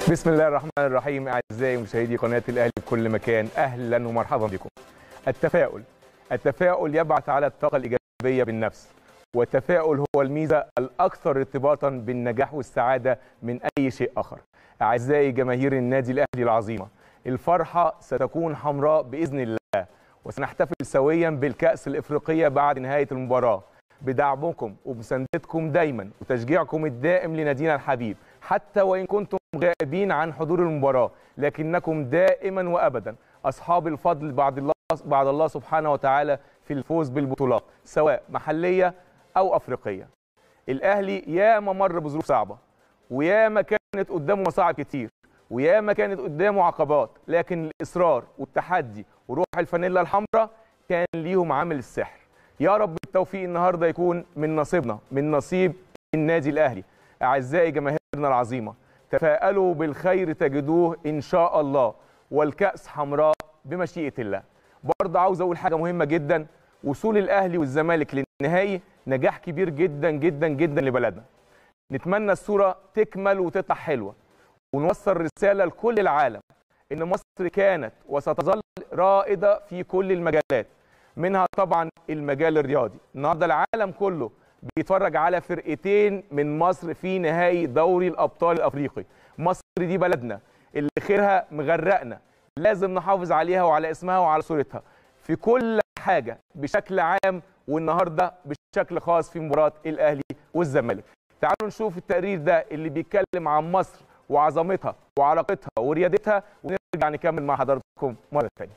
بسم الله الرحمن الرحيم اعزائي مشاهدي قناه الاهلي في كل مكان اهلا ومرحبا بكم. التفاؤل التفاؤل يبعث على الطاقه الايجابيه بالنفس والتفاؤل هو الميزه الاكثر ارتباطا بالنجاح والسعاده من اي شيء اخر. اعزائي جماهير النادي الاهلي العظيمه الفرحه ستكون حمراء باذن الله وسنحتفل سويا بالكاس الافريقيه بعد نهايه المباراه بدعمكم وبمساندتكم دايما وتشجيعكم الدائم لنادينا الحبيب حتى وان كنتم غائبين عن حضور المباراه لكنكم دائما وابدا اصحاب الفضل بعد الله بعد الله سبحانه وتعالى في الفوز بالبطولات سواء محليه او افريقيه. الاهلي ياما مر بظروف صعبه وياما كانت قدامه مصاعب كتير وياما كانت قدامه عقبات لكن الاصرار والتحدي وروح الفانيلا الحمراء كان ليهم عامل السحر. يا رب التوفيق النهارده يكون من نصيبنا من نصيب النادي الاهلي. اعزائي جماهيرنا العظيمه تفاءلوا بالخير تجدوه ان شاء الله والكاس حمراء بمشيئه الله. برضه عاوز اقول حاجه مهمه جدا وصول الاهلي والزمالك للنهائي نجاح كبير جدا جدا جدا لبلدنا. نتمنى الصوره تكمل وتطلع حلوه ونوصل رساله لكل العالم ان مصر كانت وستظل رائده في كل المجالات منها طبعا المجال الرياضي النهارده العالم كله بيتفرج على فرقتين من مصر في نهائي دوري الابطال الافريقي مصر دي بلدنا اللي خيرها مغرقنا لازم نحافظ عليها وعلى اسمها وعلى صورتها في كل حاجه بشكل عام والنهارده بشكل خاص في مباراه الاهلي والزمالك تعالوا نشوف التقرير ده اللي بيتكلم عن مصر وعظمتها وعلاقتها وريادتها ونرجع نكمل مع حضراتكم مره ثانيه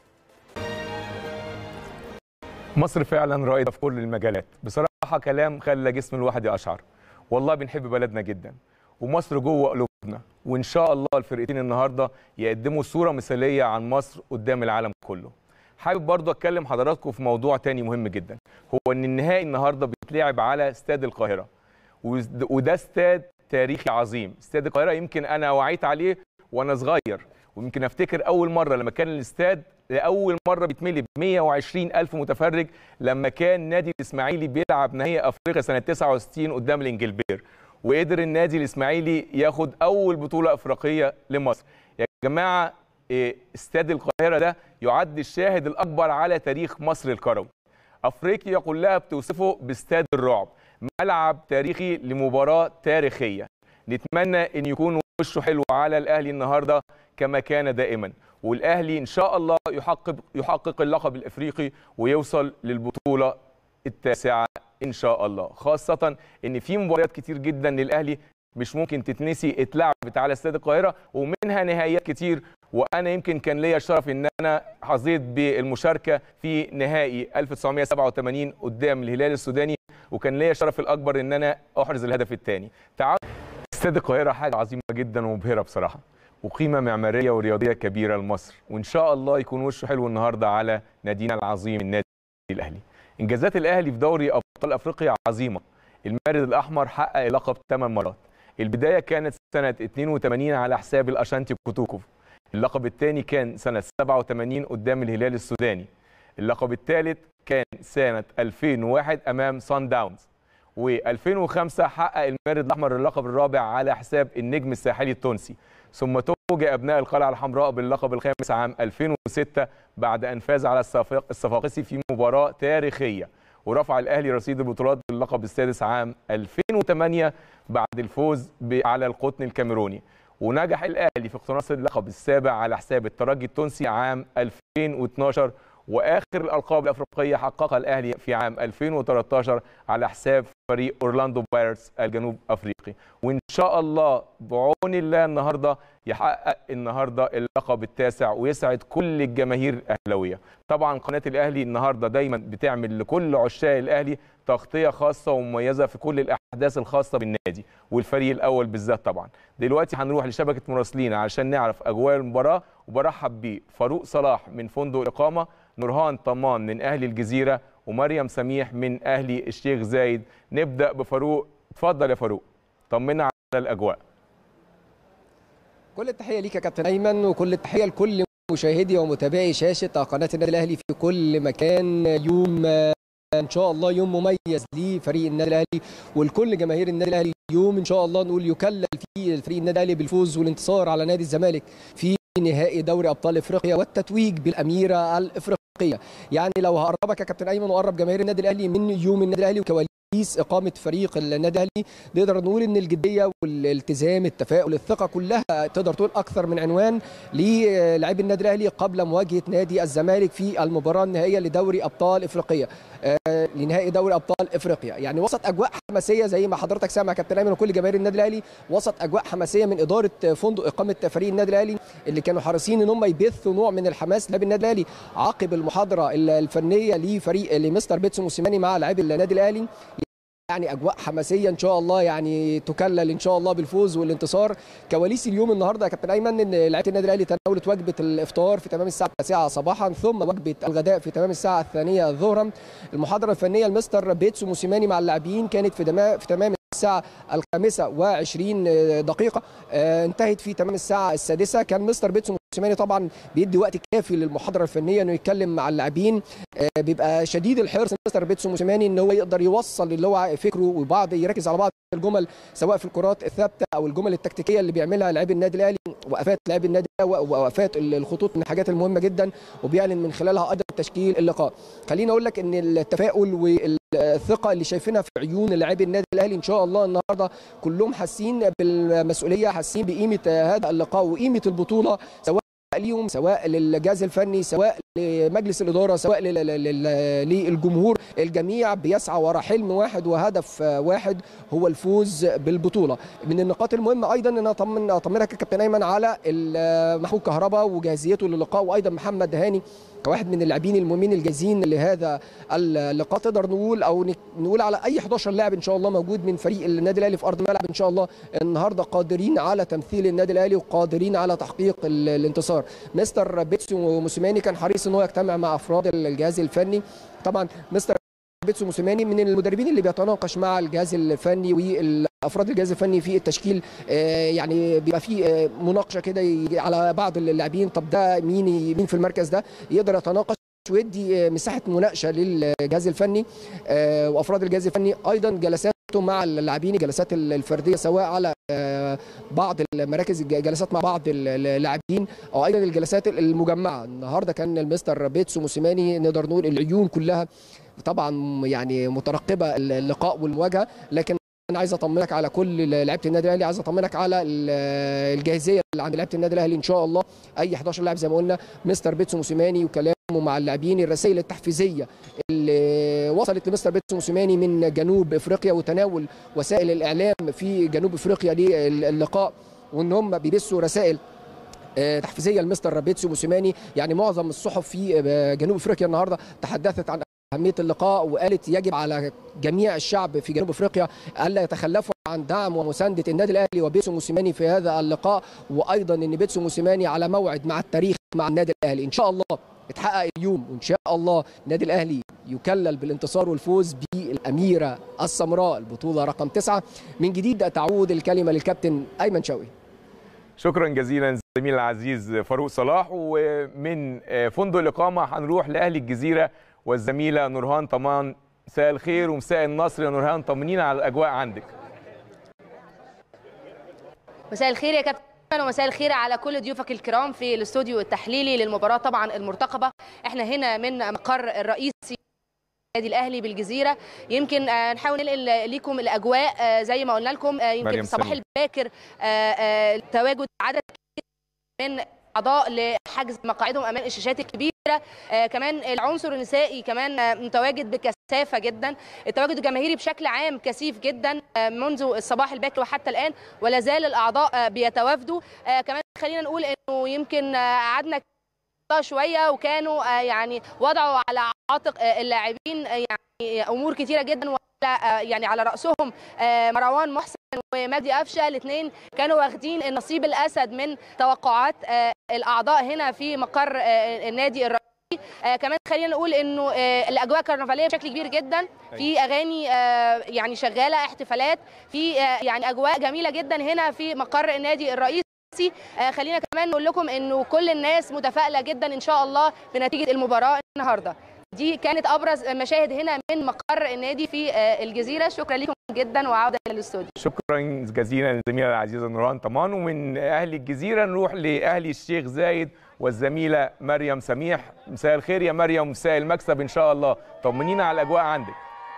مصر فعلا رائده في كل المجالات بصراحه كلام خلى جسم الواحد يقشعر والله بنحب بلدنا جدا ومصر جوه قلوبنا وان شاء الله الفرقتين النهارده يقدموا صوره مثاليه عن مصر قدام العالم كله حابب برضو اتكلم حضراتكم في موضوع تاني مهم جدا هو ان النهائي النهارده بيتلعب على استاد القاهره وده استاد تاريخي عظيم استاد القاهره يمكن انا وعيت عليه وانا صغير ويمكن افتكر اول مره لما كان الاستاد لاول مره بيتملي ب 120 الف متفرج لما كان نادي الاسماعيلي بيلعب نهائي افريقيا سنه 69 قدام الانجلبير وقدر النادي الاسماعيلي ياخد اول بطوله افريقيه لمصر يا جماعه استاد القاهره ده يعد الشاهد الاكبر على تاريخ مصر الكروي افريقيا كلها بتوصفه باستاد الرعب ملعب تاريخي لمباراه تاريخيه نتمنى ان يكون وشه حلو على الاهلي النهارده كما كان دائما والاهلي ان شاء الله يحقق يحقق اللقب الافريقي ويوصل للبطوله التاسعه ان شاء الله خاصه ان في مباريات كتير جدا للاهلي مش ممكن تتنسي اتلعبت على استاد القاهره ومنها نهائيات كتير وانا يمكن كان ليا الشرف ان انا حظيت بالمشاركه في نهائي 1987 قدام الهلال السوداني وكان ليا الشرف الاكبر ان انا احرز الهدف الثاني تعال استاد القاهره حاجه عظيمه جدا ومبهره بصراحه وقيمه معماريه ورياضيه كبيره لمصر وان شاء الله يكون وشه حلو النهارده على نادينا العظيم النادي الاهلي انجازات الاهلي في دوري ابطال افريقيا عظيمه المارد الاحمر حقق اللقب 8 مرات البدايه كانت سنه 82 على حساب الاشانتي كوتوكوف اللقب الثاني كان سنه 87 قدام الهلال السوداني اللقب الثالث كان سنه 2001 امام سان داونز و2005 حقق المارد الاحمر اللقب الرابع على حساب النجم الساحلي التونسي ثم توج ابناء القلعه الحمراء باللقب الخامس عام 2006 بعد ان فاز على الصفاقسي في مباراه تاريخيه ورفع الاهلي رصيد البطولات باللقب السادس عام 2008 بعد الفوز على القطن الكاميروني ونجح الاهلي في اقتناص اللقب السابع على حساب الترجي التونسي عام 2012 واخر الالقاب الافريقيه حققها الاهلي في عام 2013 على حساب فريق اورلاندو بايرتس الجنوب افريقي وان شاء الله بعون الله النهارده يحقق النهارده اللقب التاسع ويسعد كل الجماهير الاهلاويه طبعا قناه الاهلي النهارده دايما بتعمل لكل عشاق الاهلي تغطيه خاصه ومميزه في كل الاحداث الخاصه بالنادي والفريق الاول بالذات طبعا دلوقتي هنروح لشبكه مراسلين علشان نعرف اجواء المباراه وبرحب بفاروق صلاح من فندق الاقامه نورهان طمان من اهلي الجزيره ومريم سميح من اهلي الشيخ زايد نبدا بفاروق اتفضل يا فاروق طمنا على الاجواء كل التحيه ليك يا كابتن ايمن وكل التحيه لكل مشاهدي ومتابعي شاشه قناه النادي الاهلي في كل مكان يوم ان شاء الله يوم مميز لفريق النادي الاهلي ولكل جماهير النادي الاهلي يوم ان شاء الله نقول يكلل فيه فريق النادي الاهلي بالفوز والانتصار على نادي الزمالك في نهائي دوري ابطال افريقيا والتتويج بالاميره الافريقيه يعني لو هقربك يا كابتن ايمن وقرب جماهير النادي الاهلي من يوم النادي الاهلي وكواليس اقامه فريق النادي الاهلي نقدر نقول ان الجديه والالتزام التفاؤل الثقه كلها تقدر تقول اكثر من عنوان للاعبي النادي الاهلي قبل مواجهه نادي الزمالك في المباراه النهائيه لدوري ابطال افريقيا آه لنهائي دوري ابطال افريقيا يعني وسط اجواء حماسيه زي ما حضرتك سامع كابتن ايمن وكل جماهير النادي الاهلي وسط اجواء حماسيه من اداره فندق اقامه فريق النادي الاهلي اللي كانوا حريصين ان هم يبثوا نوع من الحماس لاعبي النادي الاهلي عقب المحاضره الفنيه لفريق لمستر بيتسو موسيماني مع لاعبي النادي الاهلي يعني اجواء حماسيه ان شاء الله يعني تكلل ان شاء الله بالفوز والانتصار كواليس اليوم النهارده يا كابتن ايمن ان لعيبه النادي الاهلي تناولت وجبه الافطار في تمام الساعه 9 صباحا ثم وجبه الغداء في تمام الساعه الثانيه ظهرا المحاضره الفنيه لمستر بيتسو موسيماني مع اللاعبين كانت في دماء في تمام الساعة الخامسة وعشرين دقيقة آه انتهت في تمام الساعة السادسة كان مستر بيتسو موسيماني طبعا بيدي وقت كافي للمحاضرة الفنية انه يتكلم مع اللاعبين آه بيبقى شديد الحرص مستر بيتسو موسيماني ان هو يقدر يوصل اللي هو فكره وبعض يركز على بعض الجمل سواء في الكرات الثابتة او الجمل التكتيكية اللي بيعملها لاعبي النادي الاهلي وقفات لاعبي النادي وقفات الخطوط من الحاجات المهمة جدا وبيعلن من خلالها ايضا تشكيل اللقاء خليني اقول لك ان التفاؤل وال الثقه اللي شايفينها في عيون لاعبي النادي الاهلي ان شاء الله النهارده كلهم حاسين بالمسؤوليه حاسين بقيمه هذا اللقاء وقيمه البطوله سواء ليهم سواء للجهاز الفني سواء لمجلس الاداره سواء للجمهور الجميع بيسعى وراء حلم واحد وهدف واحد هو الفوز بالبطوله من النقاط المهمه ايضا ان انا اطمن اطمنك يا كابتن ايمن على محمود كهربا وجاهزيته للقاء وايضا محمد هاني كواحد من اللاعبين المهمين الجاهزين لهذا اللقاء تقدر نقول او نقول على اي 11 لاعب ان شاء الله موجود من فريق النادي الاهلي في ارض الملعب ان شاء الله النهارده قادرين على تمثيل النادي الاهلي وقادرين على تحقيق الانتصار مستر بيتسو موسيماني كان حريص ان هو يجتمع مع افراد الجهاز الفني طبعا مستر بيتسو موسيماني من المدربين اللي بيتناقش مع الجهاز الفني وافراد الجهاز الفني في التشكيل يعني بيبقى في مناقشه كده على بعض اللاعبين طب ده مين مين في المركز ده يقدر يتناقش ويدي مساحه مناقشه للجهاز الفني وافراد الجهاز الفني ايضا جلسات مع اللاعبين الجلسات الفرديه سواء على بعض المراكز جلسات مع بعض اللاعبين او ايضا الجلسات المجمعه النهارده كان المستر بيتسو موسيماني نقدر نقول العيون كلها طبعا يعني مترقبه اللقاء والمواجهه لكن انا عايز اطمنك على كل لعيبه النادي الاهلي عايز اطمنك على الجاهزيه اللي عند لعيبه النادي الاهلي ان شاء الله اي 11 لاعب زي ما قلنا مستر بيتسو موسيماني وكلامه مع اللاعبين الرسائل التحفيزيه اللي وصلت لمستر بيتسو موسيماني من جنوب افريقيا وتناول وسائل الاعلام في جنوب افريقيا للقاء وان هم بيبثوا رسائل تحفيزيه لمستر بيتسو موسيماني يعني معظم الصحف في جنوب افريقيا النهارده تحدثت عن أهمية اللقاء وقالت يجب على جميع الشعب في جنوب افريقيا الا يتخلفوا عن دعم ومسانده النادي الاهلي وبيتسو موسيماني في هذا اللقاء وايضا ان بيتسو موسيماني على موعد مع التاريخ مع النادي الاهلي ان شاء الله اتحقق اليوم وان شاء الله النادي الاهلي يكلل بالانتصار والفوز بالاميره السمراء البطوله رقم تسعة من جديد تعود الكلمه للكابتن ايمن شوقي شكرا جزيلا زميل العزيز فاروق صلاح ومن فندق الاقامه هنروح لاهلي الجزيره والزميله نورهان طمان مساء الخير ومساء النصر يا نورهان طمنينا على الاجواء عندك مساء الخير يا كابتن ومساء الخير على كل ضيوفك الكرام في الاستوديو التحليلي للمباراه طبعا المرتقبه احنا هنا من مقر الرئيسي النادي الاهلي بالجزيره يمكن نحاول ننقل ليكم الاجواء زي ما قلنا لكم يمكن صباح الباكر تواجد عدد من اعضاء لحجز مقاعدهم امام الشاشات الكبيره آه كمان العنصر النسائي كمان آه متواجد بكثافه جدا التواجد الجماهيري بشكل عام كثيف جدا آه منذ الصباح الباكر وحتى الان ولا زال الاعضاء آه بيتوافدوا آه كمان خلينا نقول انه يمكن قعدنا آه شويه وكانوا آه يعني وضعوا على عاتق آه اللاعبين آه يعني امور كثيره جدا يعني على راسهم مروان محسن ومجدي قفشه الاثنين كانوا واخدين النصيب الاسد من توقعات الاعضاء هنا في مقر النادي الرئيسي كمان خلينا نقول انه الاجواء كرنفاليه بشكل كبير جدا في اغاني يعني شغاله احتفالات في يعني اجواء جميله جدا هنا في مقر النادي الرئيسي خلينا كمان نقول لكم انه كل الناس متفائله جدا ان شاء الله بنتيجه المباراه النهارده دي كانت ابرز مشاهد هنا من مقر النادي في آه، الجزيره شكرا لكم جدا وعوده للاستوديو شكرا جزيلا للزميله العزيزه نوران طمان ومن اهل الجزيره نروح لاهل الشيخ زايد والزميله مريم سميح مساء الخير يا مريم مساء المكسب ان شاء الله طمنينا على الاجواء عندك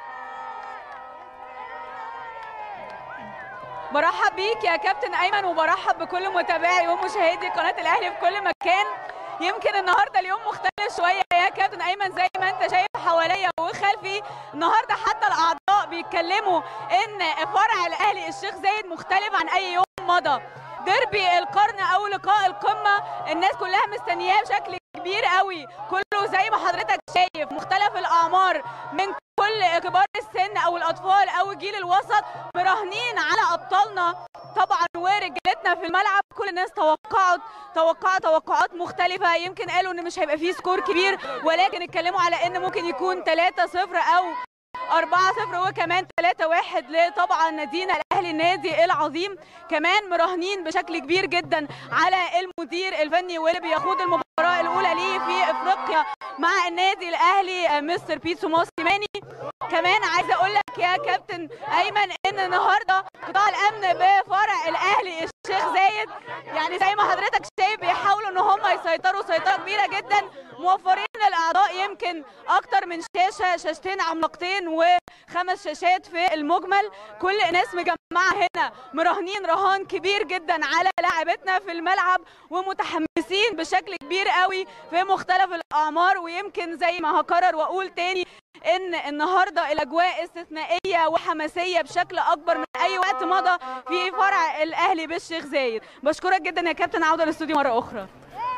برحب بيك يا كابتن ايمن وبرحب بكل متابعي ومشاهدي قناه الاهلي في كل مكان يمكن النهارده اليوم مختلف شويه يا كابتن ايمن زي ما انت شايف حواليا وخلفي النهارده حتى الاعضاء بيتكلموا ان فرع الاهلي الشيخ زايد مختلف عن اي يوم مضى ديربي القرن او لقاء القمه الناس كلها مستنياه بشكل كبير قوي كله زي ما حضرتك شايف مختلف الاعمار من كل كبار السن او الاطفال او الجيل الوسط مراهنين على ابطالنا طبعا ورجالتنا في الملعب كل الناس توقعت توقعت توقعات مختلفه يمكن قالوا ان مش هيبقى فيه سكور كبير ولكن اتكلموا على ان ممكن يكون 3-0 او 4-0 وكمان 3-1 لطبعا نادينا الاهلي النادي العظيم كمان مراهنين بشكل كبير جدا على المدير الفني واللي بيخوض المباراه الاولى ليه في افريقيا مع النادي الاهلي مستر بيتسو موسيماني كمان عايزه اقول لك يا كابتن ايمن ان النهارده قطاع الامن بفرع الاهلي الشيخ زايد يعني زي ما حضرتك شايف بيحاولوا ان هم يسيطروا سيطره كبيره جدا موفرين للاعضاء يمكن اكتر من شاشه شاشتين عملاقتين وخمس شاشات في المجمل كل الناس مجمعه هنا مراهنين رهان كبير جدا على لاعبتنا في الملعب ومتحمسين بشكل كبير قوي في مختلف الاعمار ويمكن زي ما هكرر واقول تاني ان النهارده الاجواء استثنائيه وحماسيه بشكل اكبر من اي وقت مضى في فرع الاهلي بالشيخ زايد بشكرك جدا يا كابتن عوده للاستوديو مره اخرى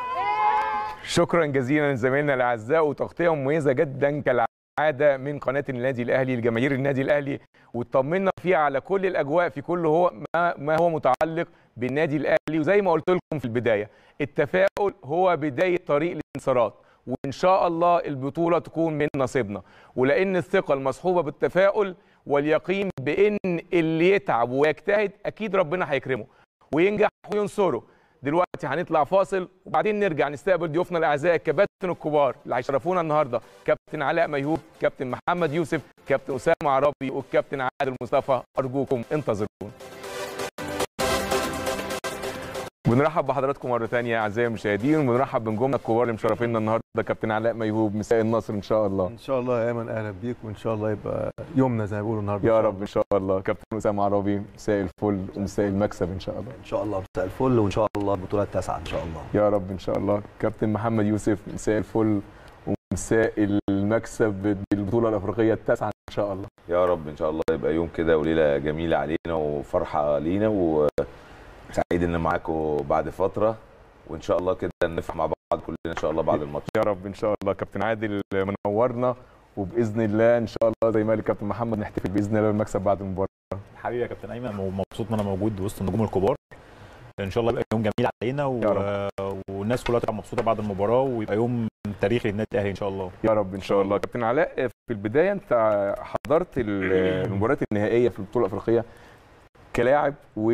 شكرا جزيلا لزمايلنا الاعزاء وتغطيه مميزه جدا كالعاده من قناه النادي الاهلي لجماهير النادي الاهلي وطمنا فيها على كل الاجواء في كل هو ما, ما هو متعلق بالنادي الاهلي وزي ما قلت لكم في البدايه التفاؤل هو بدايه طريق الانتصارات وان شاء الله البطوله تكون من نصيبنا ولان الثقه المصحوبه بالتفاؤل واليقين بان اللي يتعب ويجتهد اكيد ربنا هيكرمه وينجح وينصره دلوقتي هنطلع فاصل وبعدين نرجع نستقبل ضيوفنا الاعزاء الكباتن الكبار اللي هيشرفونا النهارده كابتن علاء ميهوب كابتن محمد يوسف كابتن اسامه عرابي والكابتن عادل مصطفى ارجوكم انتظرونا بنرحب بحضراتكم مره ثانيه اعزائي المشاهدين وبنرحب بنجومنا الكبار اللي مشرفينا النهارده كابتن علاء ميهوب مساء النصر ان شاء الله ان شاء الله يا ايمن اهلا بيك وان شاء الله يبقى يومنا زي ما بيقولوا النهارده يا رب ان شاء الله كابتن اسامه عرابي مساء الفل ومساء المكسب ان شاء الله ان شاء الله مساء الفل وان شاء الله البطوله التاسعه ان شاء الله يا رب ان شاء الله كابتن محمد يوسف مساء الفل ومساء المكسب بالبطوله الافريقيه التاسعه ان شاء الله يا رب ان شاء الله يبقى يوم كده وليله جميله علينا وفرحه لينا وسعيد ان معاكم بعد فتره وان شاء الله كده نفرح مع بعض كلنا ان شاء الله بعد الماتش يا رب ان شاء الله كابتن عادل منورنا وباذن الله ان شاء الله زي ما قال الكابتن محمد نحتفل باذن الله بالمكسب بعد المباراه حبيبي يا كابتن ايمن ومبسوط ان انا موجود وسط النجوم الكبار ان شاء الله يبقى يوم جميل علينا و... يا رب. والناس كلها تبقى مبسوطه بعد المباراه ويبقى يوم تاريخي للنادي الاهلي ان شاء الله يا رب ان شاء الله كابتن علاء في البدايه انت حضرت المباريات النهائيه في البطوله الافريقيه كلاعب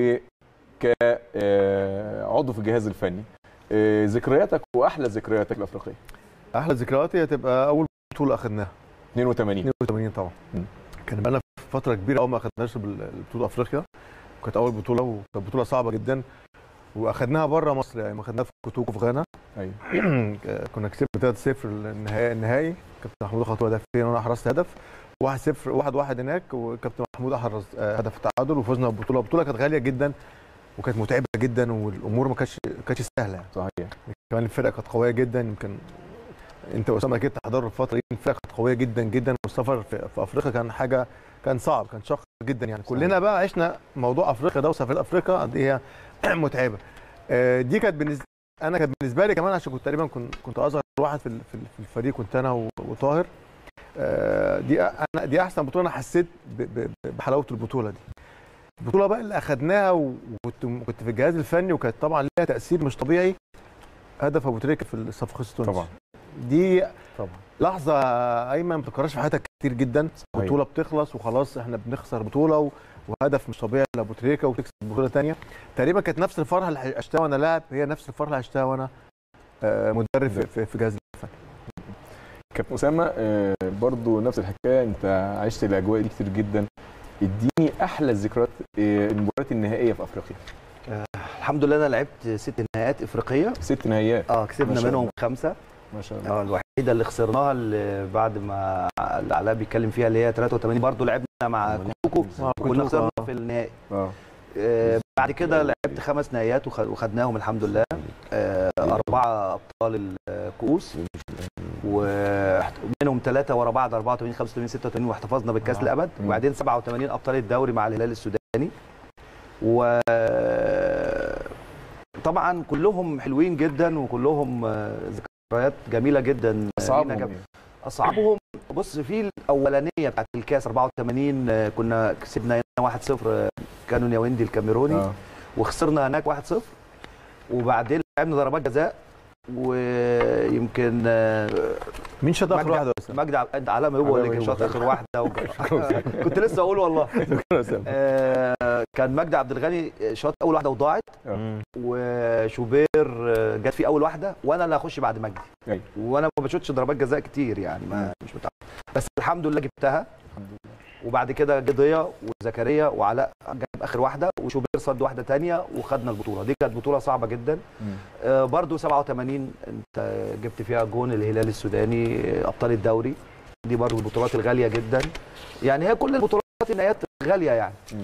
وكعضو في الجهاز الفني آه، ذكرياتك واحلى ذكرياتك الافريقيه احلى ذكرياتي هتبقى اول بطوله اخدناها 82 82 طبعا م. كان بقالنا فتره كبيره قوي ما اخدناش بال- البطوله افريقيا كانت اول بطوله وكانت بطوله صعبه جدا واخدناها بره مصر يعني ما اخدناها في كوتوكو في غانا ايوه كنا كسبنا 3-0 النهائي النهائي كابتن محمود خطوه هدفين وانا حرزت هدف 1-0 1 1 هناك وكابتن محمود احرز آه، هدف التعادل وفزنا بالبطوله البطوله كانت غاليه جدا وكانت متعبه جدا والامور ما كانتش ما كانتش سهله يعني. صحيح كمان الفرقه كانت قويه جدا يمكن انت واسامه اكيد تحضروا الفتره دي الفرقه كانت قويه جدا جدا والسفر في, في افريقيا كان حاجه كان صعب كان شاق جدا يعني كلنا بقى عشنا موضوع افريقيا ده وسفريه افريقيا قد ايه هي متعبه آه، دي كانت بالنسبه انا كانت بالنسبه لي كمان عشان كنت تقريبا كنت كنت اصغر واحد في ال- في ال- في الفريق كنت انا و- وطاهر آه، دي انا دي احسن بطوله انا حسيت ب- ب- بحلاوه البطوله دي البطوله بقى اللي اخدناها وكنت كنت في الجهاز الفني وكانت طبعا ليها تاثير مش طبيعي هدف ابو تريكه في الصفاقس التونسي طبعا دي طبعا لحظه ايمن ما بتتكررش في حياتك كتير جدا صحيح. بطوله بتخلص وخلاص احنا بنخسر بطوله و... وهدف مش طبيعي لابو تريكه وتكسب بطوله ثانيه تقريبا كانت نفس الفرحه اللي عشتها وانا لاعب هي نفس الفرحه اللي عشتها وانا آه، مدرب في, في, في جهاز الفني كابتن اسامه آه، برضو نفس الحكايه انت عشت الاجواء دي كتير جدا اديني احلى الذكريات آه، المباريات النهائيه في افريقيا الحمد لله انا لعبت ست نهائيات افريقيه ست نهائيات اه ما كسبنا شاء منهم الله. خمسه ما شاء الله اه الوحيده اللي خسرناها اللي بعد ما اللي علاء بيتكلم فيها اللي هي 83 برضو لعبنا مع كوكو مع كنا كوكو، خسرنا آه. في النهائي اه آه، بعد كده لعبت خمس نهائيات وخ- وخدناهم الحمد لله آه، أربعة أبطال الكؤوس ومنهم ثلاثة ورا بعض 84 85 86 واحتفظنا بالكأس آه. للأبد مم. وبعدين 87 أبطال الدوري مع الهلال السوداني و طبعا كلهم حلوين جدا وكلهم آه، ذكريات جميلة جدا صعب لينا جم- اصعبهم بص في الاولانيه بتاعت الكاس 84 آه، كنا كسبنا هنا 1-0 آه، كانوا نياوندي الكاميروني اه وخسرنا هناك 1-0 وبعدين لعبنا ضربات جزاء ويمكن آه، مين شاط اخر مجدي- واحد يا اسامه؟ مجدي عبد علام هو اللي كان شاط اخر واحده و... كنت لسه اقول والله آه، كان مجدي عبد الغني شاط اول واحده وضاعت مم. وشوبير آه، جت فيه اول واحده وانا اللي هخش بعد مجدي أيوة. وانا ما بشوتش ضربات جزاء كتير يعني ما مش متعود بس الحمد لله جبتها وبعد كده جه ضيا وزكريا وعلاء جاب اخر واحده وشوبير صد واحده تانية وخدنا البطوله دي كانت بطوله صعبه جدا مم. آه برضو 87 انت جبت فيها جون الهلال السوداني آه، ابطال الدوري دي برضو البطولات الغاليه جدا يعني هي كل البطولات النهايات غاليه يعني مم.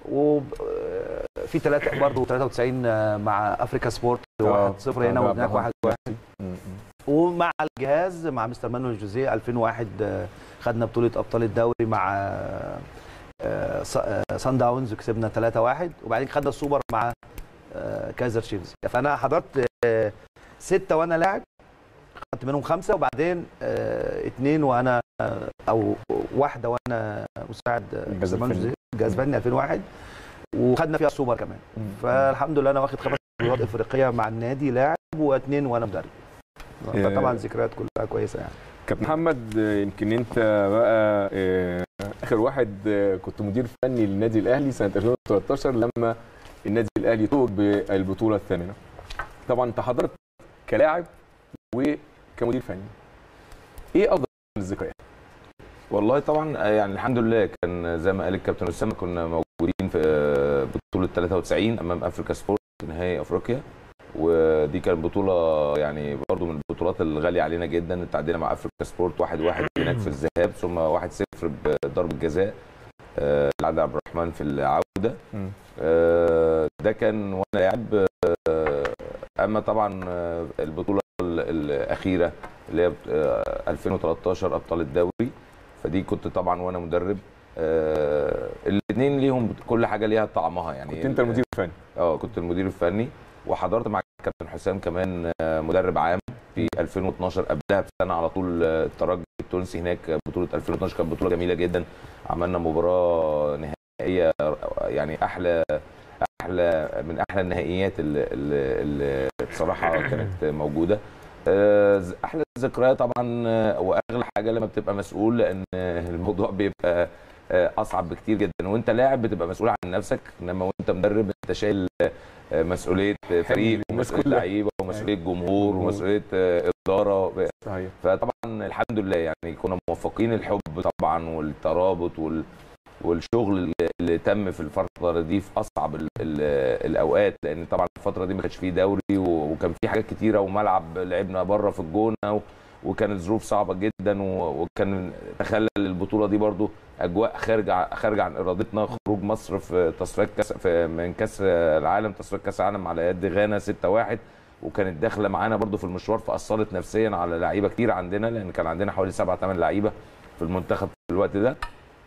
وفي ثلاثة برضه 93 آه، مع افريكا سبورت آه، 1 0 هنا بتاع وهناك عبد 1 1 مم. ومع الجهاز مع مستر مانويل جوزيه 2001 آه، خدنا بطولة ابطال الدوري مع آه، آه، ص- آه، سان داونز وكسبنا 3 1 وبعدين خدنا السوبر مع آه، كايزر تشيفز فانا حضرت آه، ستة وانا لاعب خدت منهم خمسة وبعدين آه، اتنين وانا آه، او واحده وانا مساعد آه، الجهاز مستر مانويل الفني. جوزيه الجهاز الفني 2001 وخدنا فيها السوبر كمان مم. فالحمد لله انا واخد خمس بطولات افريقيه مع النادي لاعب واثنين وانا مدرب إيه. طبعا ذكريات كلها كويسه يعني كابتن محمد آه، يمكن انت بقى آه، اخر واحد آه، كنت مدير فني للنادي الاهلي سنه 2013 لما النادي الاهلي توج بالبطوله الثامنه طبعا انت حضرت كلاعب وكمدير فني ايه افضل الذكريات والله طبعا آه، يعني الحمد لله كان زي ما قال الكابتن اسامه كنا موجودين في آه، بطوله 93 امام افريكا سبورت نهائي افريقيا ودي كانت بطوله يعني برضو من البطولات الغاليه علينا جدا تعدينا مع افريكا سبورت 1 1 هناك في الذهاب ثم 1 0 بضربه جزاء آه، لعد عبد الرحمن في العوده مم. آه، ده كان وانا لاعب آه، اما طبعا آه، البطوله ال- الاخيره اللي هي آه، 2013 ابطال الدوري فدي كنت طبعا وانا مدرب الاثنين ليهم كل حاجه ليها طعمها يعني كنت انت المدير الفني اه كنت المدير الفني وحضرت مع الكابتن حسام كمان آه، مدرب عام في 2012 قبلها بسنه على طول آه، الترجي التونسي هناك بطوله 2012 كانت بطوله جميله جدا عملنا مباراه نهائيه يعني احلى احلى من احلى النهائيات اللي, اللي, اللي بصراحه كانت موجوده آه، ز- احلى ذكريات طبعا آه، واغلى حاجه لما بتبقى مسؤول لان آه، الموضوع بيبقى آه، اصعب بكتير جدا وانت لاعب بتبقى مسؤول عن نفسك انما وانت مدرب انت شايل آه، مسؤوليه فريق الناس ومسؤوليه كلها. لعيبه ومسؤوليه جمهور جمهور. ومسؤوليه آه، اداره صحيح فطبعا الحمد لله يعني كنا موفقين الحب طبعا والترابط وال والشغل اللي- اللي تم في الفتره دي في اصعب ال ال الاوقات لان طبعا الفتره دي ما كانش فيه دوري و- وكان في حاجات كتيره وملعب لعبنا بره في الجونه و- وكانت ظروف صعبه جدا و- وكان تخلل البطوله دي برضو اجواء خارجه خارجه عن ارادتنا خروج مصر في تصفيات كاس في من كاس العالم تصفيات كاس العالم على يد غانا 6-1 وكانت داخله معانا برضو في المشوار فاثرت نفسيا على لعيبه كتير عندنا لان كان عندنا حوالي 7 8 لعيبه في المنتخب في الوقت ده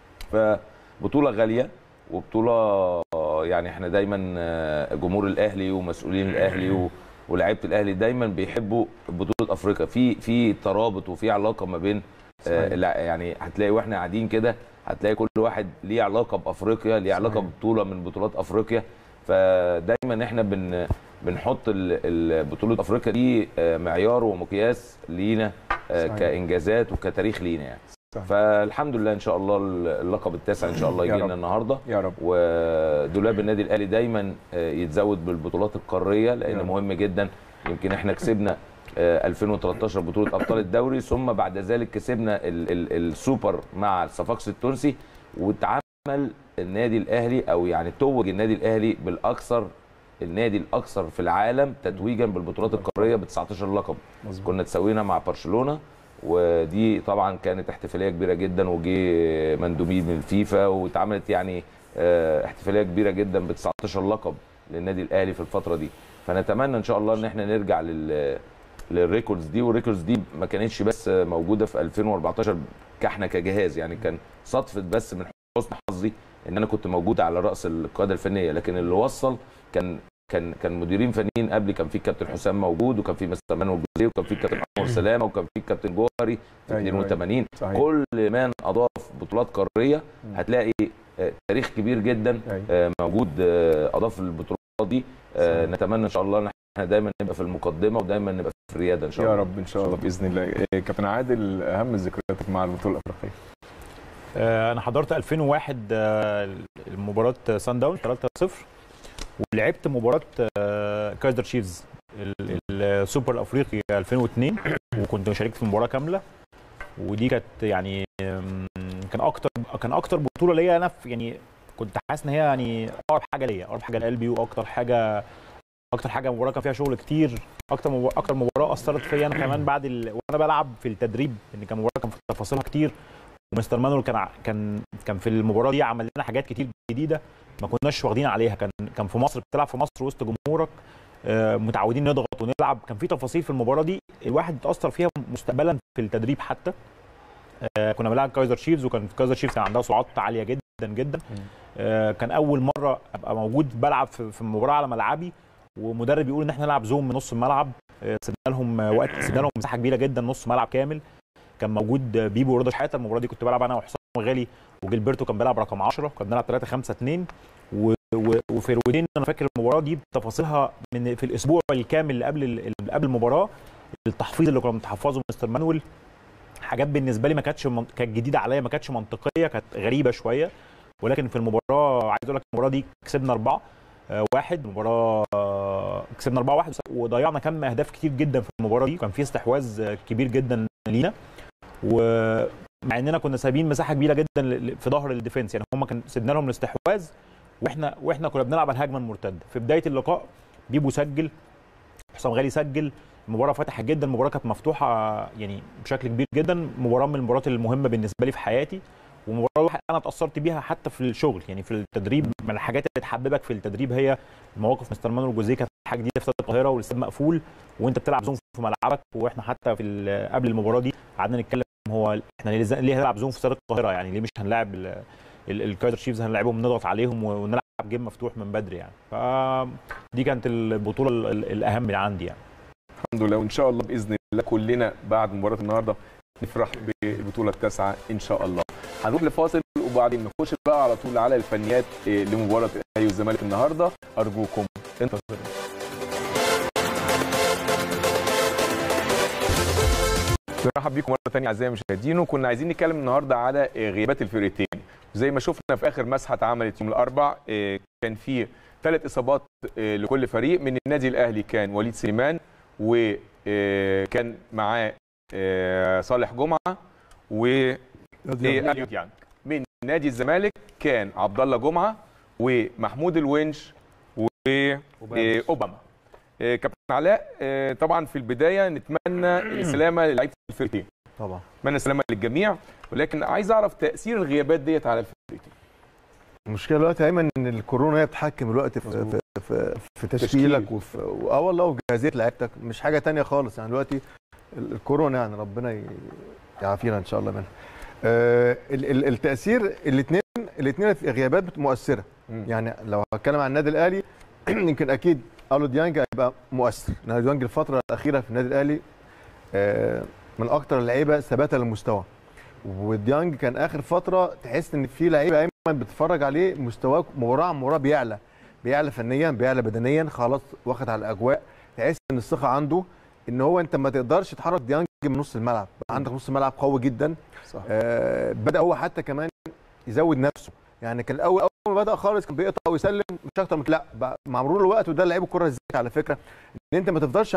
فبطوله غاليه وبطوله يعني احنا دايما آه، جمهور الاهلي ومسؤولين الاهلي و- ولاعيبه الاهلي دايما بيحبوا بطوله افريقيا في في ترابط وفي علاقه ما بين آه، الع- يعني هتلاقي واحنا قاعدين كده هتلاقي كل واحد ليه علاقه بافريقيا ليه علاقه صحيح. ببطوله من بطولات افريقيا فدايما احنا بن بنحط ال- ال- بطوله افريقيا دي آه، معيار ومقياس لينا آه، صحيح. كانجازات وكتاريخ لينا يعني صحيح. فالحمد لله ان شاء الله اللقب التاسع ان شاء الله يا يجي رب. لنا النهارده يا رب ودولاب النادي الاهلي دايما آه، يتزود بالبطولات القاريه يا لان رب. مهم جدا يمكن احنا كسبنا آه، 2013 بطوله ابطال الدوري ثم بعد ذلك كسبنا ال ال السوبر مع الصفاقس التونسي واتعمل النادي الاهلي او يعني توج النادي الاهلي بالاكثر النادي الاكثر في العالم تتويجا بالبطولات القاريه ب 19 لقب مظبوط. كنا تساوينا مع برشلونه ودي طبعا كانت احتفاليه كبيره جدا وجي مندوبين من الفيفا واتعملت يعني آه، احتفاليه كبيره جدا ب 19 لقب للنادي الاهلي في الفتره دي فنتمنى ان شاء الله ان احنا نرجع لل للريكوردز دي والريكوردز دي ما كانتش بس موجوده في 2014 كاحنا كجهاز يعني كان صدفه بس من حسن حظي ان انا كنت موجود على راس القياده الفنيه لكن اللي وصل كان كان كان مديرين فنيين قبلي كان في الكابتن حسام موجود وكان في مستر مانويل جوزيه وكان في الكابتن انور سلامه وكان في الكابتن جوهري في أيوة، 82 صحيح. كل من اضاف بطولات قاريه هتلاقي آه، تاريخ كبير جدا أيوة. آه، موجود آه، اضاف البطولات دي آه، صحيح. نتمنى ان شاء الله ان احنا دايما نبقى في المقدمه ودايما نبقى في الرياده ان شاء يا الله رب ان شاء الله باذن الله إيه، كابتن عادل اهم ذكرياتك مع البطوله الافريقيه آه، انا حضرت 2001 آه، مباراه سان داون 3-0 ولعبت مباراه آه، كايزر تشيفز ال- السوبر الافريقي 2002 وكنت شاركت في المباراه كامله ودي كانت يعني آم، كان اكتر كان اكتر بطوله ليا انا في يعني كنت حاسس ان هي يعني اقرب حاجه ليا اقرب حاجه لقلبي واكتر حاجه اكتر حاجه مباراه كان فيها شغل كتير اكتر مباراه اكتر مباراه اثرت فيا انا كمان بعد ال... وانا بلعب في التدريب ان كان مباراه كان في تفاصيلها كتير ومستر مانويل كان ع- كان كان في المباراه دي عمل لنا حاجات كتير جديده ما كناش واخدين عليها كان كان في مصر بتلعب في مصر وسط جمهورك آه، متعودين نضغط ونلعب كان في تفاصيل في المباراه دي الواحد اتاثر فيها مستقبلا في التدريب حتى آه، كنا بنلعب كايزر شيفز وكان كايزر شيفز كان عندها سرعات عاليه جدا جدا آه، كان اول مره ابقى موجود بلعب في في المباراه على ملعبي ومدرب يقول ان احنا نلعب زوم من نص الملعب آه، سيبنا لهم آه، وقت سيبنا لهم مساحه كبيره جدا نص ملعب كامل كان موجود آه، بيبو ورضا شحاته المباراه دي كنت بلعب انا وحسام غالي وجilberto كان بيلعب رقم 10 كنا بنلعب 3 5 2 و... و... وفيرودين انا فاكر المباراه دي بتفاصيلها من في الاسبوع الكامل اللي قبل ال- اللي قبل المباراه التحفيظ اللي كنا بنحفظه مستر مانويل حاجات بالنسبه لي ما كانتش من... كانت جديده عليا ما كانتش منطقيه كانت غريبه شويه ولكن في المباراه عايز اقول لك المباراه دي كسبنا اربعه آه، واحد مباراه آه، كسبنا 4 1 وضيعنا كم اهداف كتير جدا في المباراه دي وكان في استحواذ آه، كبير جدا لينا ومع اننا كنا سايبين مساحه كبيره جدا ل- ل- في ظهر الديفنس يعني هم كان سيبنا لهم الاستحواذ واحنا واحنا كنا بنلعب على الهجمه المرتده في بدايه اللقاء بيبو سجل حسام غالي سجل المباراه فتحت جدا المباراه كانت مفتوحه يعني بشكل كبير جدا مباراه من المباريات المهمه بالنسبه لي في حياتي ومباراه الواحد انا اتاثرت بيها حتى في الشغل يعني في التدريب من الحاجات اللي تحببك في التدريب هي مواقف مستر مانويل جوزيه كانت حاجه جديده في استاد القاهره والاستاد مقفول وانت بتلعب زوم في ملعبك واحنا حتى في ال- قبل المباراه دي قعدنا نتكلم هو احنا ليه ليه هنلعب زوم في استاد القاهره يعني ليه مش هنلاعب ال- ال- الكايزر تشيفز هنلاعبهم نضغط عليهم ونلعب جيم مفتوح من بدري يعني فدي كانت البطوله ال- ال- الاهم اللي عندي يعني الحمد لله وان شاء الله باذن الله كلنا بعد مباراه النهارده نفرح بالبطوله التاسعه ان شاء الله هنروح لفاصل وبعدين نخش بقى على طول على الفنيات إيه، لمباراه الاهلي والزمالك النهارده ارجوكم انتظروا نرحب بيكم مره ثانيه اعزائي المشاهدين وكنا عايزين نتكلم النهارده على آه، غيابات الفرقتين زي ما شفنا في اخر مسحه اتعملت يوم الاربع آه، كان في ثلاث اصابات آه، لكل فريق من النادي الاهلي كان وليد سليمان وكان معاه آه، صالح جمعه و إيه، أليو ديانج من نادي الزمالك كان عبد الله جمعه ومحمود الونش واوباما كابتن علاء آه، طبعا في البدايه نتمنى السلامه للعيبه الفرقتين طبعا نتمنى السلامه للجميع ولكن عايز اعرف تاثير الغيابات ديت على الفرقتين المشكله دلوقتي دايما ان الكورونا هي بتحكم الوقت في مظبوط. في في, في تشكيلك تشكيل. وفي اه والله وجاهزيه لعيبتك مش حاجه تانية خالص يعني دلوقتي ال- الكورونا يعني ربنا ي- يعافينا ان شاء الله منها آه ال- ال- التاثير الاثنين الاثنين غيابات بت- مؤثره مم. يعني لو هتكلم عن النادي الاهلي يمكن اكيد الو ديانج هيبقى مؤثر النادي ديانج الفتره الاخيره في النادي الاهلي آه من اكتر اللعيبه ثباتا للمستوى وديانج كان اخر فتره تحس ان في لعيبه دايما بتتفرج عليه مستواه مباراه عن مباراه بيعلى بيعلى فنيا بيعلى بدنيا خلاص واخد على الاجواء تحس ان الثقه عنده ان هو انت ما تقدرش تحرك ديانج من نص الملعب بقى عندك نص الملعب قوي جدا صح آه بدا هو حتى كمان يزود نفسه يعني كان الاول اول ما بدا خالص كان بيقطع ويسلم مش اكتر من كده. لا بقى مع مرور الوقت وده لعيب الكره ازاي على فكره ان انت ما تفضلش على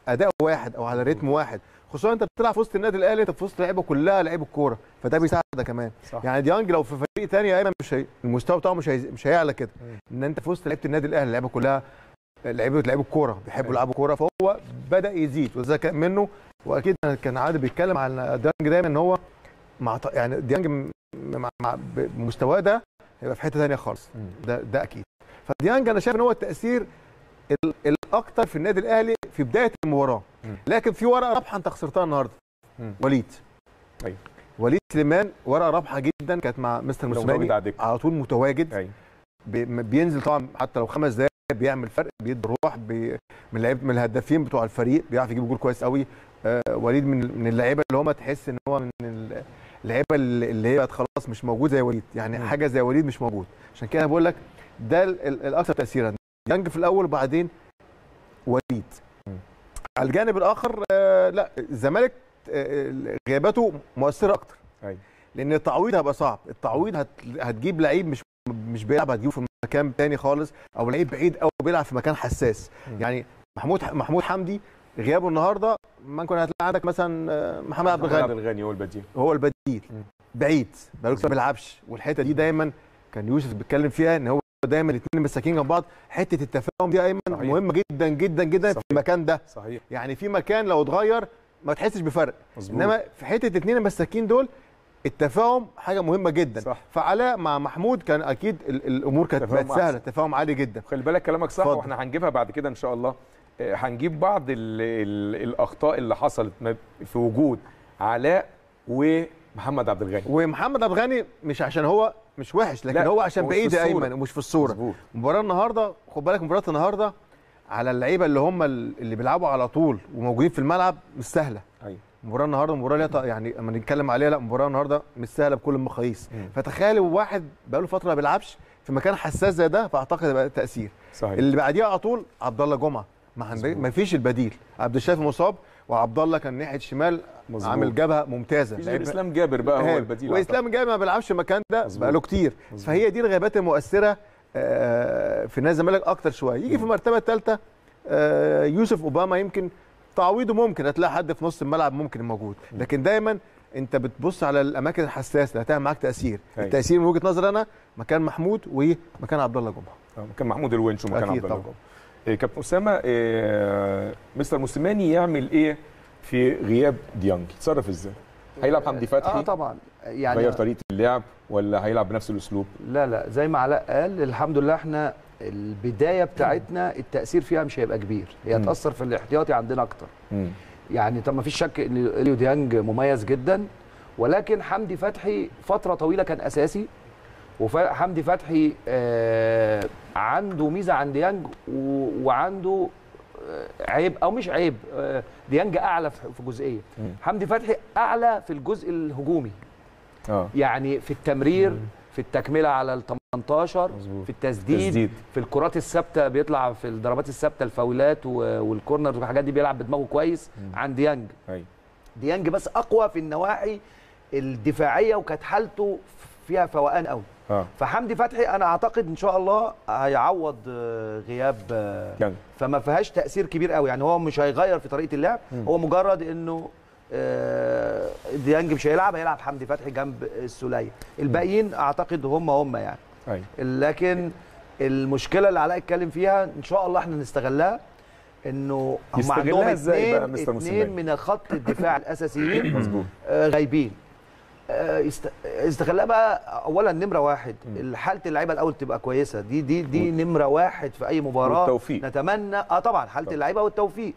اداء واحد او على رتم واحد خصوصا انت بتلعب في وسط النادي الاهلي انت في وسط لعيبه كلها لعيبه الكوره فده بيساعدك كمان صح. يعني ديانج لو في فريق تاني يا ايمن مش هي... المستوى بتاعه مش هي... مش هيعلى كده ان انت في وسط لعيبه النادي الاهلي اللعيبه كلها لعيبه لعيبه الكوره بيحبوا يلعبوا كوره فهو بدا يزيد والذكاء منه واكيد كان عادل بيتكلم عن ديانج دايما ان هو مع ط- يعني ديانج م- مع, مع بمستواه ده هيبقى في حته ثانيه خالص ده ده اكيد فديانج انا شايف ان هو التاثير ال- الاكتر في النادي الاهلي في بدايه المباراه مم. لكن في ورقه رابحه انت خسرتها النهارده مم. وليد أيوة. وليد سليمان ورقه رابحه جدا كانت مع مستر لو موسيماني متواجد على الدكة. على طول متواجد ايوه بي- بينزل طبعا حتى لو خمس دقائق بيعمل فرق بيدي روح بي من اللعيبه من الهدافين بتوع الفريق بيعرف يجيب جول كويس قوي آه وليد من من اللعيبه اللي هم تحس ان هو من ال- اللعيبه اللي اللي هي بقت خلاص مش موجود زي وليد يعني مم. حاجه زي وليد مش موجود عشان كده أنا بقول لك ده ال- ال- الاكثر تاثيرا يانج في الاول وبعدين وليد مم. على الجانب الاخر آه لا الزمالك آه، غياباته مؤثره اكتر ايوه لان التعويض هيبقى صعب التعويض هت... هتجيب لعيب مش مش بيلعب هتجيبه في مكان تاني خالص او لعيب بعيد قوي بيلعب في مكان حساس مم. يعني محمود محمود حمدي غيابه النهارده ممكن هتلاقي عندك مثلا آه، محمد عبد محمد عبد الغني الغني هو البديل هو البديل مم. بعيد بقاله كتير ما بيلعبش والحته دي دايما كان يوسف بيتكلم فيها ان هو دايما الاثنين مساكين جنب بعض حته التفاهم دي يا ايمن صحيح. مهمه جدا جدا جدا في صحيح. المكان ده صحيح يعني في مكان لو اتغير ما تحسش بفرق مظبوط انما في حته الاثنين المساكين دول التفاهم حاجه مهمه جدا صح. فعلاء مع محمود كان اكيد ال- الامور كانت تفاهم بقت سهله أحسن. تفاهم عالي جدا خلي بالك كلامك صح اتفضل. واحنا هنجيبها بعد كده ان شاء الله آه، هنجيب بعض ال ال الاخطاء اللي حصلت ما- في وجود علاء ومحمد عبد الغني ومحمد عبد الغني مش عشان هو مش وحش لكن لا، هو عشان هو مش بعيد في يا الصورة. ايمن ومش في الصوره مظبوط مباراه النهارده خد بالك مباراه النهارده على اللعيبه اللي هم ال- اللي بيلعبوا على طول وموجودين في الملعب مش سهله ايوه مباراه النهارده مباراه ليها ط- يعني اما نتكلم عليها لا مباراه النهارده مش سهله بكل المقاييس مم. فتخيل واحد بقاله فتره ما بيلعبش في مكان حساس زي ده فاعتقد هيبقى تاثير صحيح اللي بعديها على طول عبد الله جمعه ما عند- مظبوط. ما فيش البديل عبد الشافي مصاب وعبد الله كان ناحيه الشمال مظبوط. عامل جبهه ممتازه مفيش لعيب- غير اسلام جابر بقى هو هايل. البديل واسلام جاي ما بيلعبش المكان ده مظبوط. بقاله كتير مظبوط. فهي دي الغيابات المؤثره آه، في نادي الزمالك اكتر شويه يجي في المرتبه الثالثه يوسف اوباما يمكن تعويضه ممكن هتلاقي حد في نص الملعب ممكن موجود لكن دايما انت بتبص على الاماكن الحساسه اللي هتعمل معاك تاثير أيوة. التاثير من وجهه نظري انا مكان محمود ومكان عبد الله جمعه آه، كان محمود الونش ومكان أكيد عبد الله طبعا. جوه. إيه، كابتن اسامه إيه، مستر موسيماني يعمل ايه في غياب ديانج يتصرف ازاي هيلعب حمدي فتحي اه طبعا يعني غير طريقه اللعب ولا هيلعب بنفس الاسلوب لا لا زي ما علاء قال الحمد لله احنا البدايه بتاعتنا التاثير فيها مش هيبقى كبير هي مم. هتاثر في الاحتياطي عندنا اكتر مم. يعني طب ما فيش شك ان اليو ديانج مميز جدا ولكن حمدي فتحي فتره طويله كان اساسي وحمدي فتحي آه عنده ميزه عن ديانج و- وعنده آه، عيب او مش عيب آه، ديانج اعلى في في جزئيه مم. حمدي فتحي اعلى في الجزء الهجومي اه يعني في التمرير في التكمله على ال 18 مظبوط. في التسديد تسديد في الكرات الثابته بيطلع في الضربات الثابته الفاولات و- والكورنر والحاجات دي بيلعب بدماغه كويس عن ديانج ايوه ديانج بس اقوى في النواحي الدفاعيه وكانت حالته فيها فوقان قوي اه فحمدي فتحي انا اعتقد ان شاء الله هيعوض آه، غياب آه، ديانج فما فيهاش تاثير كبير قوي يعني هو مش هيغير في طريقه اللعب مم. هو مجرد انه آه، ديانج مش هيلعب هيلعب حمدي فتحي جنب السوليه الباقيين اعتقد هم هم يعني ايوه لكن المشكله اللي علاء اتكلم فيها ان شاء الله احنا نستغلها انه هم يستغلها عندهم إزاي بقى اثنين مستر اثنين موسيماني؟ من خط الدفاع الاساسيين مظبوط آه، غايبين آه، يست- يستغلها بقى اولا نمره واحد حاله اللعيبه الاول تبقى كويسه دي دي دي نمره واحد في اي مباراه والتوفيق. نتمنى اه طبعا حاله طبعا. اللعيبه والتوفيق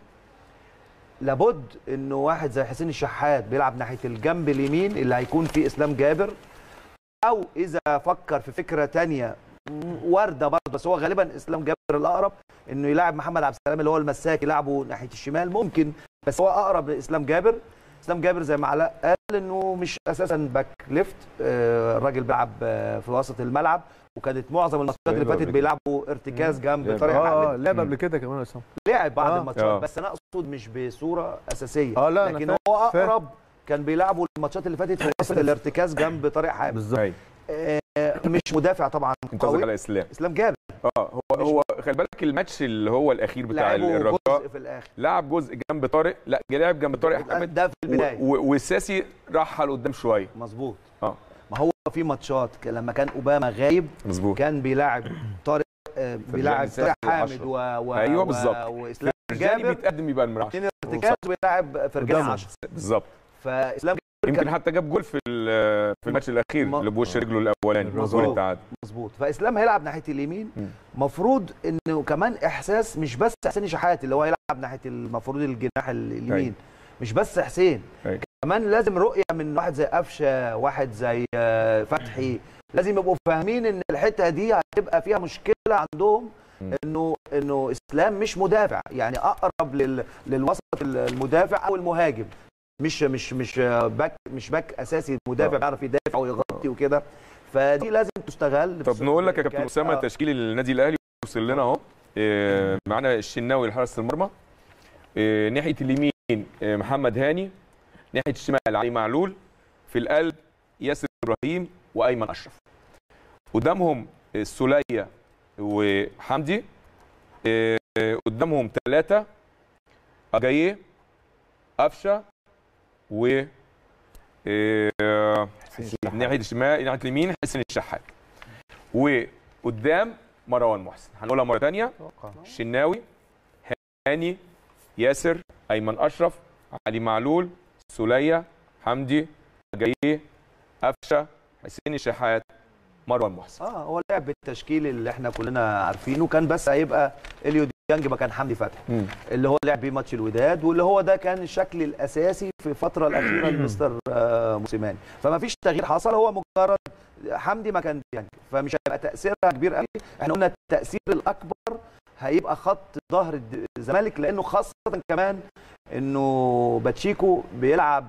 لابد انه واحد زي حسين الشحات بيلعب ناحيه الجنب اليمين اللي هيكون فيه اسلام جابر او اذا فكر في فكره تانية وارده برضه بس هو غالبا اسلام جابر الاقرب انه يلاعب محمد عبد السلام اللي هو المساك يلعبه ناحيه الشمال ممكن بس هو اقرب لاسلام جابر اسلام جابر زي ما علاء قال انه مش اساسا باك ليفت آه، الراجل بيلعب آه، في وسط الملعب وكانت معظم الماتشات اللي بيلعب فاتت قبل بيلعبوا ارتكاز جنب لعب. طارق اه احمد لعب مم. قبل كده كمان يا اسامه لعب بعض آه. الماتشات آه. بس انا اقصد مش بصوره اساسيه اه لا أنا لكن فاهم. هو فاهم. اقرب كان بيلعبوا الماتشات اللي فاتت في وسط الارتكاز جنب طارق حامد بالظبط ايوه آه، مش مدافع طبعا انت قصدك قوي على اسلام اسلام جابر اه هو هو خلي بالك الماتش اللي هو الاخير بتاع لعبه الرجاء جزء في الاخر لعب جزء جنب طارق لا لعب جنب طارق احمد ده في البدايه و- و- والساسي رحل قدام شويه مظبوط اه ما هو في ماتشات ك- لما كان اوباما غايب مظبوط كان بيلاعب طارق آه، بيلاعب ساسي طارق حامد وأشرف. و... و... أيوة و- بالظبط. واسلام فرجاني جابر بيتقدم يبقى المرعش اثنين ارتكاز وبيلاعب فرجاني قدامهم. 10 بالظبط فاسلام يمكن حتى جاب جول في ال- في الماتش الاخير ما- اللي بوش رجله الاولاني مظبوط. جول التعادل مظبوط فاسلام هيلعب ناحيه اليمين مم. مفروض انه كمان احساس مش بس حسين شحات اللي هو هيلعب ناحيه المفروض الجناح ال- أيوة. اليمين مش بس حسين أيوة. كمان لازم رؤيه من واحد زي قفشه واحد زي آه، فتحي لازم يبقوا فاهمين ان الحته دي هتبقى فيها مشكله عندهم مم. انه انه اسلام مش مدافع يعني اقرب لل للوسط المدافع او المهاجم مش مش مش باك مش باك اساسي مدافع آه. بيعرف يدافع ويغطي وكده فدي لازم تستغل طب نقول لك يا كابتن كان- اسامه آه. تشكيل النادي الاهلي وصل لنا اهو إيه، معانا الشناوي لحراسه المرمى إيه، ناحيه اليمين إيه، محمد هاني ناحيه الشمال علي معلول في القلب ياسر ابراهيم وايمن اشرف قدامهم السوليه وحمدي إيه، قدامهم ثلاثه اجاييه قفشه و إيه، ناحيه الشمال ناحيه اليمين حسين الشحات وقدام مروان محسن هنقولها مره ثانيه الشناوي هاني ياسر ايمن اشرف علي معلول سوليه حمدي جايه قفشه حسين الشحات مروان محسن اه هو لعب بالتشكيل اللي احنا كلنا عارفينه كان بس هيبقى اليو ديانج مكان حمدي فتحي مم. اللي هو لعب بيه ماتش الوداد واللي هو ده كان الشكل الاساسي في الفتره الاخيره لمستر آه، موسيماني فما فيش تغيير حصل هو مجرد حمدي مكان ديانج فمش هيبقى تاثيرها كبير قوي احنا قلنا التاثير الاكبر هيبقى خط ظهر الد- الزمالك لانه خاصه كمان انه باتشيكو بيلعب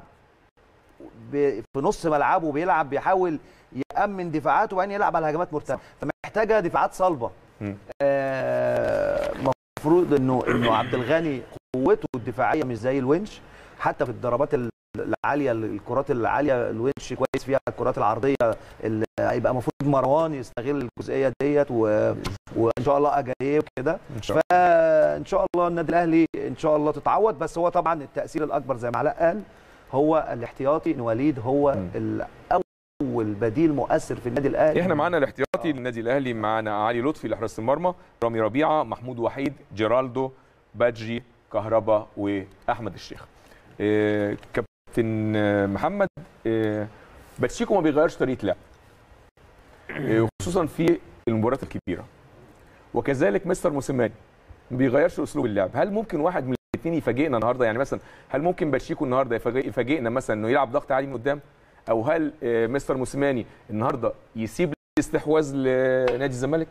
ب- في نص ملعبه بيلعب بيحاول يامن دفاعاته وبعدين يلعب على هجمات مرتده فمحتاجه دفاعات صلبه مم. آه، المفروض انه انه عبد الغني قوته الدفاعيه مش زي الونش حتى في الضربات ال- العاليه الكرات العاليه الونش كويس فيها الكرات العرضيه اللي هيبقى المفروض مروان يستغل الجزئيه ديت و... وان شاء الله اجاييه وكده ان شاء الله فان شاء الله النادي الاهلي ان شاء الله تتعوض بس هو طبعا التاثير الاكبر زي ما علاء قال هو الاحتياطي ان وليد هو مم. الاول بديل مؤثر في النادي الاهلي احنا معانا الاحتياطي للنادي الاهلي معانا علي لطفي لحراسه المرمى رامي ربيعه محمود وحيد جيرالدو بادجي كهربا واحمد الشيخ إيه، كابتن آه، محمد إيه، باتشيكو ما بيغيرش طريقه لعب إيه، خصوصا في المباريات الكبيره وكذلك مستر موسيماني ما بيغيرش اسلوب اللعب هل ممكن واحد من الاثنين يفاجئنا النهارده يعني مثلا هل ممكن باتشيكو النهارده يفاجئ- يفاجئنا مثلا انه يلعب ضغط عالي من قدام او هل آه، مستر موسيماني النهارده يسيب الاستحواذ لنادي الزمالك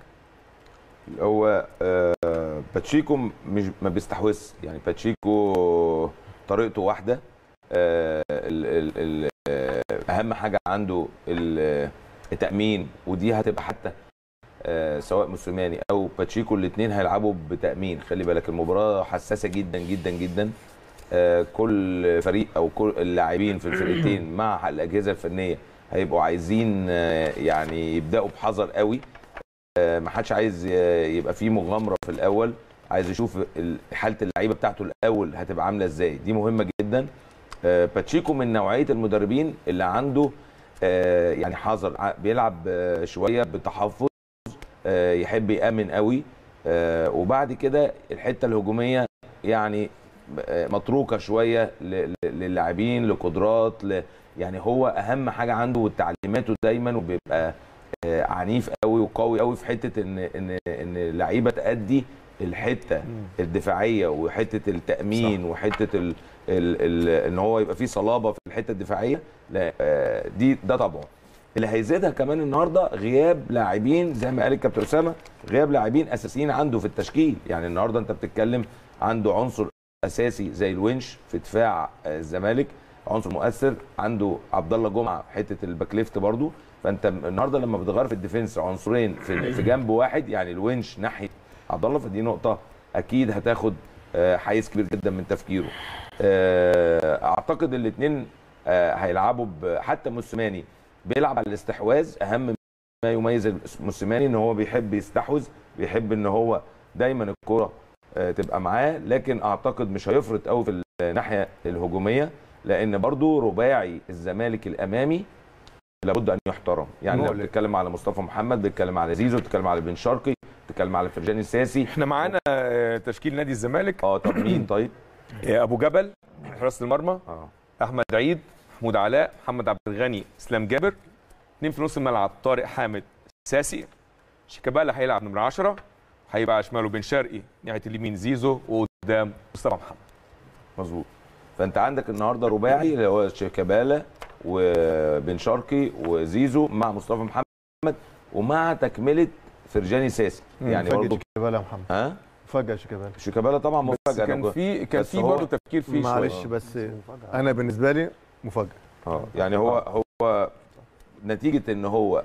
هو آه، باتشيكو مش ما بيستحوذش يعني باتشيكو طريقته واحده آه، ال- ال- ال- آه، اهم حاجه عنده ال- التامين ودي هتبقى حتى آه، سواء موسيماني او باتشيكو الاثنين هيلعبوا بتامين خلي بالك المباراه حساسه جدا جدا جدا آه، كل فريق او كل اللاعبين في الفرقتين مع الاجهزه الفنيه هيبقوا عايزين آه، يعني يبداوا بحذر قوي آه، ما حدش عايز ي- يبقى فيه مغامره في الاول عايز يشوف ال- حاله اللعيبه بتاعته الاول هتبقى عامله ازاي دي مهمه جدا آه، باتشيكو من نوعيه المدربين اللي عنده آه، يعني حذر ع- بيلعب آه، شويه بتحفظ آه، يحب يامن قوي آه، وبعد كده الحته الهجوميه يعني آه، متروكه شويه ل- ل- للاعبين لقدرات ل- يعني هو اهم حاجه عنده وتعليماته دايما وبيبقى آه، عنيف قوي وقوي قوي في حته ان ان ان اللعيبه تادي الحته الدفاعيه وحته التامين صح. وحته ال ال ال ان هو يبقى فيه صلابه في الحته الدفاعيه لا آه، دي ده طبعه اللي هيزيدها كمان النهارده غياب لاعبين زي ما قال الكابتن اسامه غياب لاعبين اساسيين عنده في التشكيل يعني النهارده انت بتتكلم عنده عنصر اساسي زي الونش في دفاع آه، الزمالك عنصر مؤثر عنده عبد الله جمعه حته الباك ليفت برضو فانت النهارده لما بتغير في الديفنس عنصرين في في جنب واحد يعني الونش ناحيه عبد الله فدي نقطه اكيد هتاخد آه، حيز كبير جدا من تفكيره آه، اعتقد الاثنين هيلعبوا ب- حتى موسيماني بيلعب على الاستحواذ اهم ما يميز موسيماني ان هو بيحب يستحوذ بيحب ان هو دايما الكره آه، تبقى معاه لكن اعتقد مش هيفرط قوي في الناحيه الهجوميه لان برضو رباعي الزمالك الامامي لابد ان يحترم يعني لو مقلق. بتتكلم على مصطفى محمد بتتكلم على زيزو بتتكلم على بن شرقي بتتكلم على فرجاني الساسي احنا معانا آه، تشكيل نادي الزمالك اه طب مين طيب آه، ابو جبل حراسه المرمى اه احمد عيد محمود علاء محمد عبد الغني اسلام جابر اثنين في نص الملعب طارق حامد ساسي شيكابالا هيلعب نمره 10 هيبقى على شماله بن شرقي ناحيه اليمين زيزو وقدام مصطفى محمد مظبوط فانت عندك النهارده رباعي اللي هو شيكابالا وبن شرقي وزيزو مع مصطفى محمد ومع تكمله فرجاني ساسي يعني مفاجأة برضه شيكابالا يا محمد ها مفاجأة شيكابالا شيكابالا طبعا بس مفاجاه كان أنا في كان بس في هو- برضه تفكير فيه شويه معلش بس انا بالنسبه لي مفاجاه اه يعني هو هو نتيجه ان هو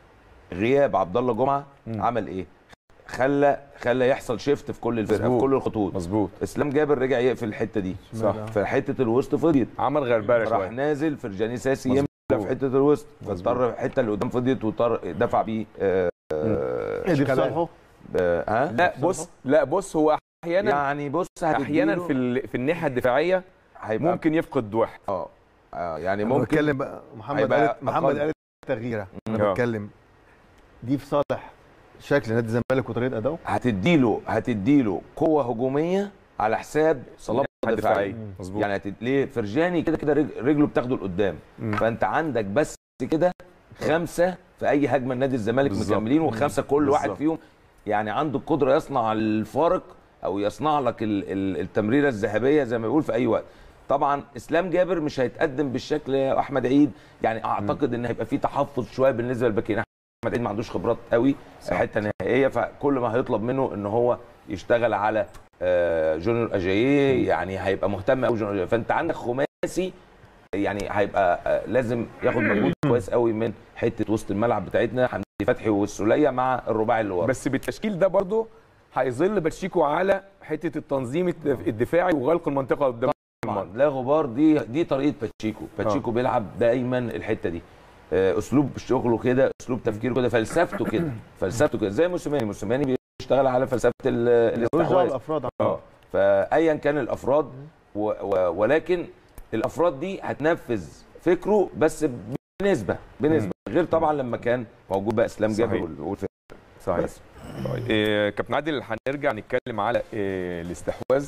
غياب عبد الله جمعه مم. عمل ايه؟ خلى خلى يحصل شيفت في كل الفرقه في مظبوط. كل الخطوط مظبوط اسلام جابر رجع يقفل الحته دي صح فحته الوسط فضيت عمل غربله راح شويه نازل فرجاني ساسي مظبوط. يملى في حته الوسط فاضطر الحته اللي قدام فضيت واضطر دفع بيه آه، آه، ايه دي في صالحه آه، ها لا بص لا بص هو احيانا يعني بص احيانا هتديله- في ال- في الناحيه الدفاعيه هيبقى ممكن يفقد واحد اه آه، يعني انا ممكن بتكلم بقى محمد هيبقى قال محمد أقل. قال تغييره آه. انا بتكلم دي في صالح شكل نادي الزمالك وطريقه اداؤه هتديله هتديله قوه هجوميه على حساب صلابه الناحية دفاعيه الدفاعية. مظبوط يعني هتد... ليه فرجاني كده كده رج- رجله بتاخده لقدام مم. فانت عندك بس كده خمسه في اي هجمه نادي الزمالك بالظبط. مكملين وخمسه كل واحد بالظبط. فيهم يعني عنده القدره يصنع الفارق او يصنع لك ال... ال... التمريره الذهبيه زي ما بيقول في اي وقت طبعا اسلام جابر مش هيتقدم بالشكل يا احمد عيد يعني اعتقد ان هيبقى في تحفظ شويه بالنسبه للباكين احمد عيد ما عندوش خبرات قوي صح. حته نهائيه فكل ما هيطلب منه ان هو يشتغل على آه، جونيور اجاييه يعني هيبقى مهتم قوي جونيور أجاييه. فانت عندك خماسي يعني هيبقى آه، لازم ياخد مجهود كويس قوي من حته وسط الملعب بتاعتنا حمدي فتحي والسوليه مع الرباعي اللي ورا بس بالتشكيل ده برضه هيظل باتشيكو على حته التنظيم الدف- الدفاعي وغلق المنطقه قدام طبعا لا غبار دي دي طريقه باتشيكو باتشيكو بيلعب دايما الحته دي آه، اسلوب شغله كده اسلوب تفكيره كده فلسفته كده فلسفته كده زي موسيماني موسيماني بيشتغل على فلسفه ال- ملوش دعوه الاستحواذ بالافراد اه فايا كان الافراد و و ولكن الافراد دي هتنفذ فكره بس بنسبه بنسبه غير طبعا لما كان موجود بقى اسلام جابر صحيح. وال- والفرقة. صحيح بس. طيب إيه كابتن عادل هنرجع نتكلم على إيه الاستحواذ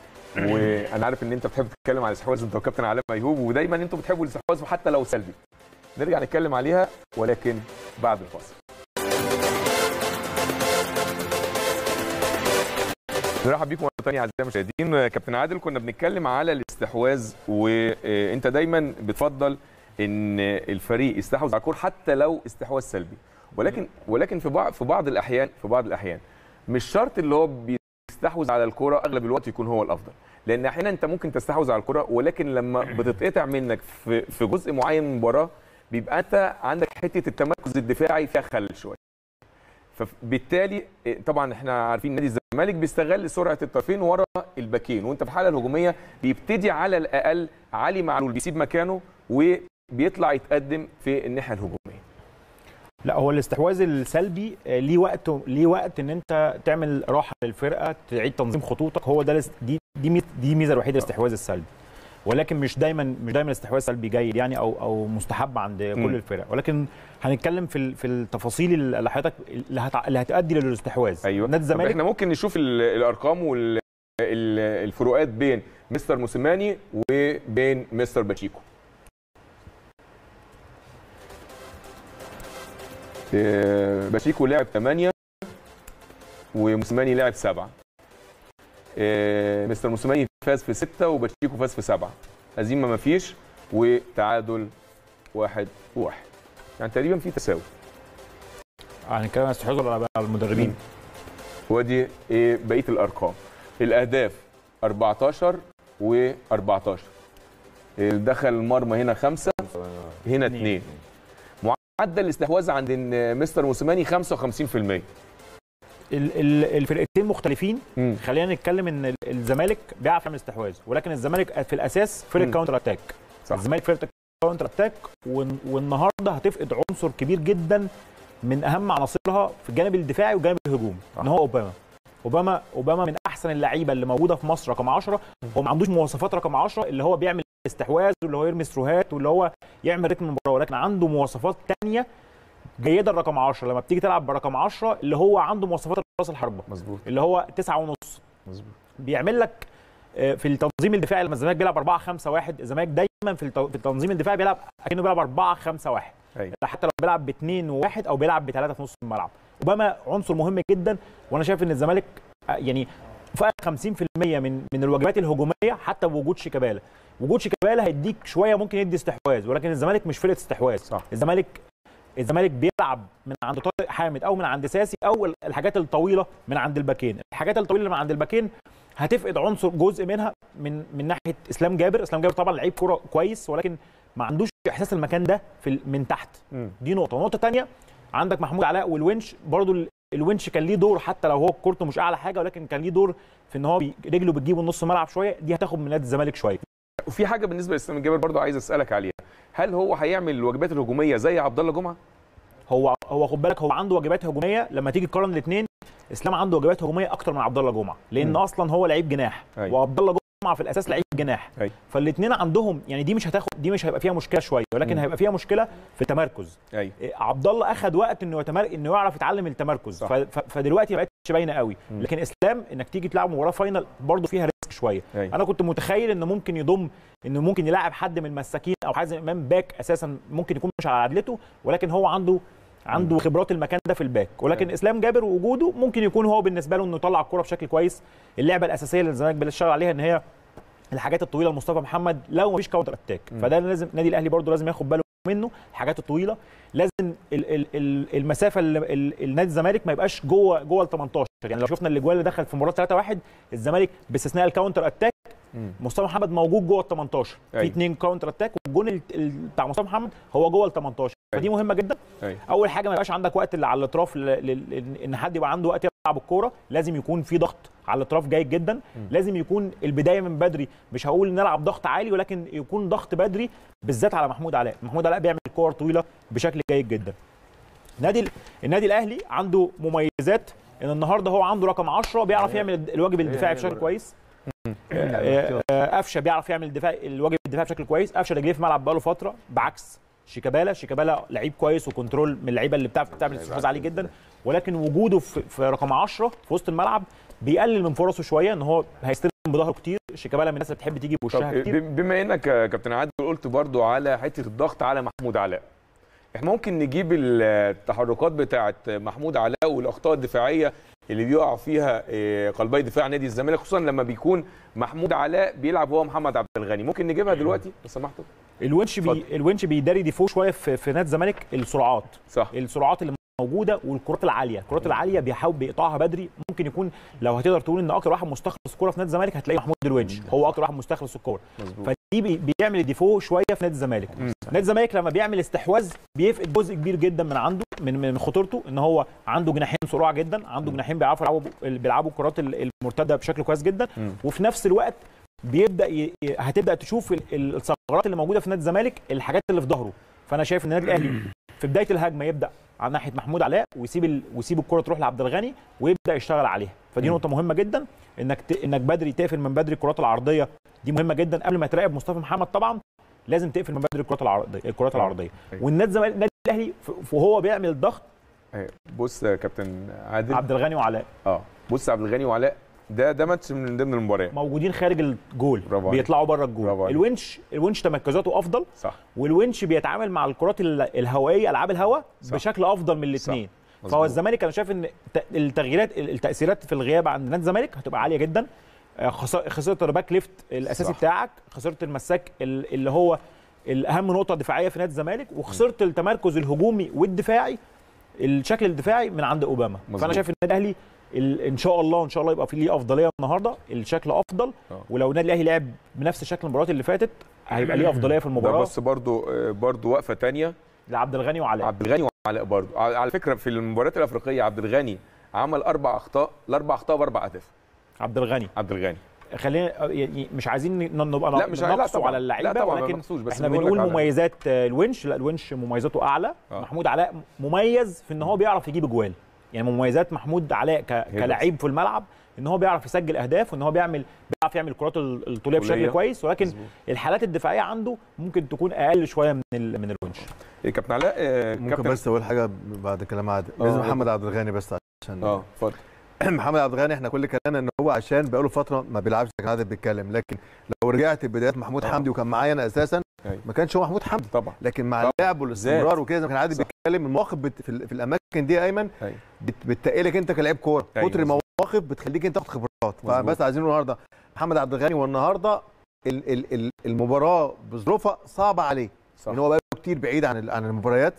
وانا عارف ان انت بتحب تتكلم على الاستحواذ انت وكابتن علاء ميهوب ودايما انتوا بتحبوا الاستحواذ حتى لو سلبي نرجع نتكلم عليها ولكن بعد الفاصل نرحب بيكم مره ثانيه اعزائي المشاهدين كابتن عادل كنا بنتكلم على الاستحواذ وانت دايما بتفضل ان الفريق يستحوذ على الكوره حتى لو استحواذ سلبي ولكن ولكن في بعض في بعض الاحيان في بعض الاحيان مش شرط اللي هو بيستحوذ على الكوره اغلب الوقت يكون هو الافضل لان احيانا انت ممكن تستحوذ على الكوره ولكن لما بتتقطع منك في في جزء معين من المباراه بيبقى انت عندك حته التمركز الدفاعي فيها خلل شويه فبالتالي إيه، طبعا احنا عارفين نادي الزمالك بيستغل سرعه الطرفين ورا الباكين وانت في الحاله الهجوميه بيبتدي على الاقل علي معلول بيسيب مكانه وبيطلع يتقدم في الناحيه الهجوميه لا هو الاستحواذ السلبي آه، ليه وقت ليه وقت ان انت تعمل راحه للفرقه تعيد تنظيم خطوطك هو ده الاس- دي دي ميز- دي ميزه الوحيده للاستحواذ السلبي ولكن مش دايما مش دايما الاستحواذ السلبي جيد يعني او او مستحب عند مم. كل الفرق ولكن هنتكلم في ال- في التفاصيل اللي حضرتك اللي, هتع... اللي هتؤدي للاستحواذ ايوه نادي طب الزمالك احنا ممكن نشوف ال- الارقام والفروقات بين مستر موسيماني وبين مستر باتشيكو آه، باتشيكو لعب 8 وموسيماني لعب 7 مستر موسيماني فاز في 6 وباتشيكو فاز في 7 هزيمه ما فيش وتعادل واحد واحد يعني تقريبا في تساوي هنتكلم عن الاستحواذ ولا على المدربين ودي ايه بقيه الارقام الاهداف 14 و14 دخل المرمى هنا خمسة هنا اثنين معدل الاستحواذ عند إن مستر موسيماني 55% ال- ال- الفرقتين مختلفين مم. خلينا نتكلم ان ال- الزمالك بيعرف يعمل استحواذ ولكن الزمالك في الاساس فرقه مم. كاونتر اتاك صح. الزمالك فرقه كاونتر اتاك والن- والنهارده هتفقد عنصر كبير جدا من اهم عناصرها في الجانب الدفاعي والجانب الهجومي ان هو اوباما اوباما اوباما من احسن اللعيبه اللي موجوده في مصر رقم 10 هو ما عندوش مواصفات رقم 10 اللي هو بيعمل استحواذ واللي هو يرمي ثروهات واللي هو يعمل رتم المباراه ولكن عنده مواصفات تانية جيده الرقم 10 لما بتيجي تلعب برقم 10 اللي هو عنده مواصفات راس الحربه مظبوط اللي هو 9 ونص مظبوط بيعمل لك آه، في التنظيم الدفاعي لما الزمالك بيلعب 4 5 1 الزمالك دايما في الت- في التنظيم الدفاعي بيلعب اكنه بيلعب 4 5 1 أيوة. حتى لو بيلعب باثنين وواحد او بيلعب بثلاثه في نص الملعب اوباما عنصر مهم جدا وانا شايف ان الزمالك آه، يعني فوق 50% من من الواجبات الهجوميه حتى بوجود شيكابالا وجود شيكابالا هيديك شويه ممكن يدي استحواذ ولكن الزمالك مش فرقه استحواذ صح. الزمالك الزمالك بيلعب من عند طارق حامد او من عند ساسي او الحاجات الطويله من عند الباكين الحاجات الطويله اللي من عند الباكين هتفقد عنصر جزء منها من من ناحيه اسلام جابر اسلام جابر طبعا لعيب كوره كويس ولكن ما عندوش احساس المكان ده في ال- من تحت مم. دي نقطه نقطه تانية عندك محمود علاء والونش برضو ال- الونش كان ليه دور حتى لو هو كورته مش اعلى حاجه ولكن كان ليه دور في ان هو بي- رجله بتجيبه نص الملعب شويه دي هتاخد من نادي الزمالك شويه وفي حاجه بالنسبه لاسلام الجابر برضو عايز اسالك عليها هل هو هيعمل الواجبات الهجوميه زي عبد الله جمعه هو هو خد بالك هو عنده واجبات هجوميه لما تيجي تقارن الاثنين اسلام عنده واجبات هجوميه اكتر من عبد الله جمعه لان مم. اصلا هو لعيب جناح أيوة. وعبد الله جمعه في الاساس لعيب جناح أيوة. فالاثنين عندهم يعني دي مش هتاخد دي مش هيبقى فيها مشكله شويه ولكن مم. هيبقى فيها مشكله في التمركز ايوه إيه، عبد الله اخذ وقت انه يتمر... انه يعرف يتعلم التمركز صح. ف... ف... فدلوقتي ما بقتش باينه قوي مم. لكن اسلام انك تيجي تلعب مباراه فاينل برضه فيها ريسك شويه أيوة. انا كنت متخيل انه ممكن يضم انه ممكن يلاعب حد من المساكين او حازم امام باك اساسا ممكن يكون مش على عدلته ولكن هو عنده عنده خبرات المكان ده في الباك ولكن أيوة. اسلام جابر وجوده ممكن يكون هو بالنسبه له انه يطلع الكوره بشكل كويس اللعبه الاساسيه اللي الزمالك بيشتغل عليها ان هي الحاجات الطويله لمصطفى محمد لو مفيش كاونتر اتاك مم. فده لازم النادي الاهلي برضه لازم ياخد باله منه الحاجات الطويله لازم ال ال ال المسافه اللي ال- النادي الزمالك ما يبقاش جوه جوه ال 18 يعني لو شفنا الاجوال اللي دخل في مباراه 3 1 الزمالك باستثناء الكاونتر اتاك مم. مصطفى محمد موجود جوه ال 18 في أيوة. اثنين كاونتر اتاك والجون ال- ال- بتاع مصطفى محمد هو جوه ال 18 فدي مهمه جدا ايوه اول حاجه ما يبقاش عندك وقت اللي على الاطراف ل- ل- ل- ان حد يبقى عنده وقت يلعب الكوره لازم يكون في ضغط على الاطراف جيد جدا لازم يكون البدايه من بدري مش هقول نلعب ضغط عالي ولكن يكون ضغط بدري بالذات على محمود علاء محمود علاء بيعمل كور طويله بشكل جيد جدا نادي ال- النادي الاهلي عنده مميزات ان النهارده هو عنده رقم 10 بيعرف يعمل الد- الواجب الدفاعي بشكل كويس آه، آه، قفشه بيعرف يعمل الدفاع الواجب الدفاعي بشكل كويس قفشه رجليه في الملعب بقاله فتره بعكس شيكابالا شيكابالا لعيب كويس وكنترول من اللعيبه اللي بتعرف تعمل استحواذ عالي جدا ولكن وجوده في, في رقم 10 في وسط الملعب بيقلل من فرصه شويه ان هو هيستلم بظهره كتير شيكابالا من الناس اللي بتحب تيجي بوشها طب كتير ب- بما انك يا كابتن عادل قلت برضو على حته الضغط على محمود علاء احنا ممكن نجيب التحركات بتاعه محمود علاء والاخطاء الدفاعيه اللي بيقع فيها آه، قلبي دفاع نادي الزمالك خصوصا لما بيكون محمود علاء بيلعب هو محمد عبد الغني ممكن نجيبها دلوقتي لو سمحتوا الونش بي اتفضل. الونش بيداري ديفو شويه في, في نادي الزمالك السرعات صح السرعات اللي موجوده والكرات العاليه الكرات العاليه بيحاول بيقطعها بدري ممكن يكون لو هتقدر تقول ان اكتر واحد مستخلص كوره في نادي الزمالك هتلاقي محمود الونش هو اكتر واحد مستخلص الكوره مظبوط فدي بي- بيعمل الديفو شويه في نادي الزمالك نادي الزمالك لما بيعمل استحواذ بيفقد جزء كبير جدا من عنده من من خطورته ان هو عنده جناحين سرعه جدا عنده جناحين بيعرفوا يلعبوا بيلعبوا الكرات ال- المرتده بشكل كويس جدا مم. وفي نفس الوقت بيبدا ي... ي- هتبدا تشوف ال- ال- الثغرات اللي موجوده في نادي الزمالك الحاجات اللي في ظهره فانا شايف ان النادي الاهلي في بدايه الهجمه يبدا على ناحيه محمود علاء ويسيب ال... ويسيب الكره تروح لعبد الغني ويبدا يشتغل عليها فدي مم. نقطه مهمه جدا انك ت... انك بدري تقفل من بدري الكرات العرضيه دي مهمه جدا قبل ما تراقب مصطفى محمد طبعا لازم تقفل من بدري الكرات العرضيه الكرات العرضيه أيوة. والنادي الزمالك النادي الاهلي ف- وهو بيعمل ضغط أيوة. بص يا كابتن عادل عبد الغني وعلاء اه بص عبد الغني وعلاء ده ده ماتش من ضمن المباريات موجودين خارج الجول برافو عليك. بيطلعوا بره برافو الجول عليك. الونش الونش تمركزاته افضل صح والونش بيتعامل مع الكرات ال- الهوائيه العاب الهواء صح. بشكل افضل من الاثنين مظبوط. فهو الزمالك انا شايف ان ت- التغييرات التاثيرات في الغياب عند نادي الزمالك هتبقى عاليه جدا آه، خسا- خسرت الباك ليفت الاساسي صح. بتاعك خسرت المساك ال- اللي هو الاهم نقطه دفاعيه في نادي الزمالك وخسرت التمركز الهجومي والدفاعي الشكل الدفاعي من عند اوباما مظبوط. فانا شايف ان النادي الاهلي ال- ان شاء الله ان شاء الله يبقى في ليه افضليه النهارده الشكل افضل آه. ولو النادي الاهلي لعب بنفس شكل المباريات اللي فاتت هيبقى ليه افضليه في ده المباراه بس برضو آه، برضو وقفه تانية لعبد الغني وعلاء عبد الغني وعلاء برضو على على فكره في المباريات الافريقيه عبد الغني عمل اربع اخطاء الاربع اخطاء باربع اهداف عبد الغني عبد الغني خلينا يعني مش عايزين ن- نبقى لا، مش لا نقصوا طبعاً. على لا اللعيبه طبعاً ما ولكن بنقصوش، بس احنا بنقول بنقول لك على- مميزات آه، الونش لا الونش مميزاته اعلى آه. محمود علاء مميز في ان هو بيعرف يجيب اجوال يعني مميزات محمود علاء ك... كلاعب في الملعب ان هو بيعرف يسجل اهداف وان هو بيعمل بيعرف يعمل الكرات ال- الطوليه طولية. بشكل كويس ولكن مظبوط. الحالات الدفاعيه عنده ممكن تكون اقل شويه من ال... من الونش إيه كابتن علاء آه، ممكن كابتن بس اقول حاجه بعد كلام عادل آه، لازم اتفضل. محمد عبد الغني بس عشان اه اتفضل محمد عبد الغني احنا كل كلامنا ان هو عشان بقاله فتره ما بيلعبش زي عادل بيتكلم لكن لو رجعت بدايات محمود آه. حمدي وكان معايا انا اساسا أيوة. ما كانش هو محمود حمدي طبعا لكن مع طبعاً. اللعب والاستمرار وكده زي ما كان عادل صح. بيتكلم المواقف بت... في, ال- في الاماكن دي يا ايمن أيوة. بت... بتقلك انت كلاعب كوره أيوة، كتر مظبوط. المواقف بتخليك انت تاخد خبرات مظبوط. فبس عايزين نقول النهارده محمد عبد الغني والنهارده ال... ال... ال... المباراه بظروفها صعبه عليه صح ان هو بقاله كتير بعيد عن ال- عن المباريات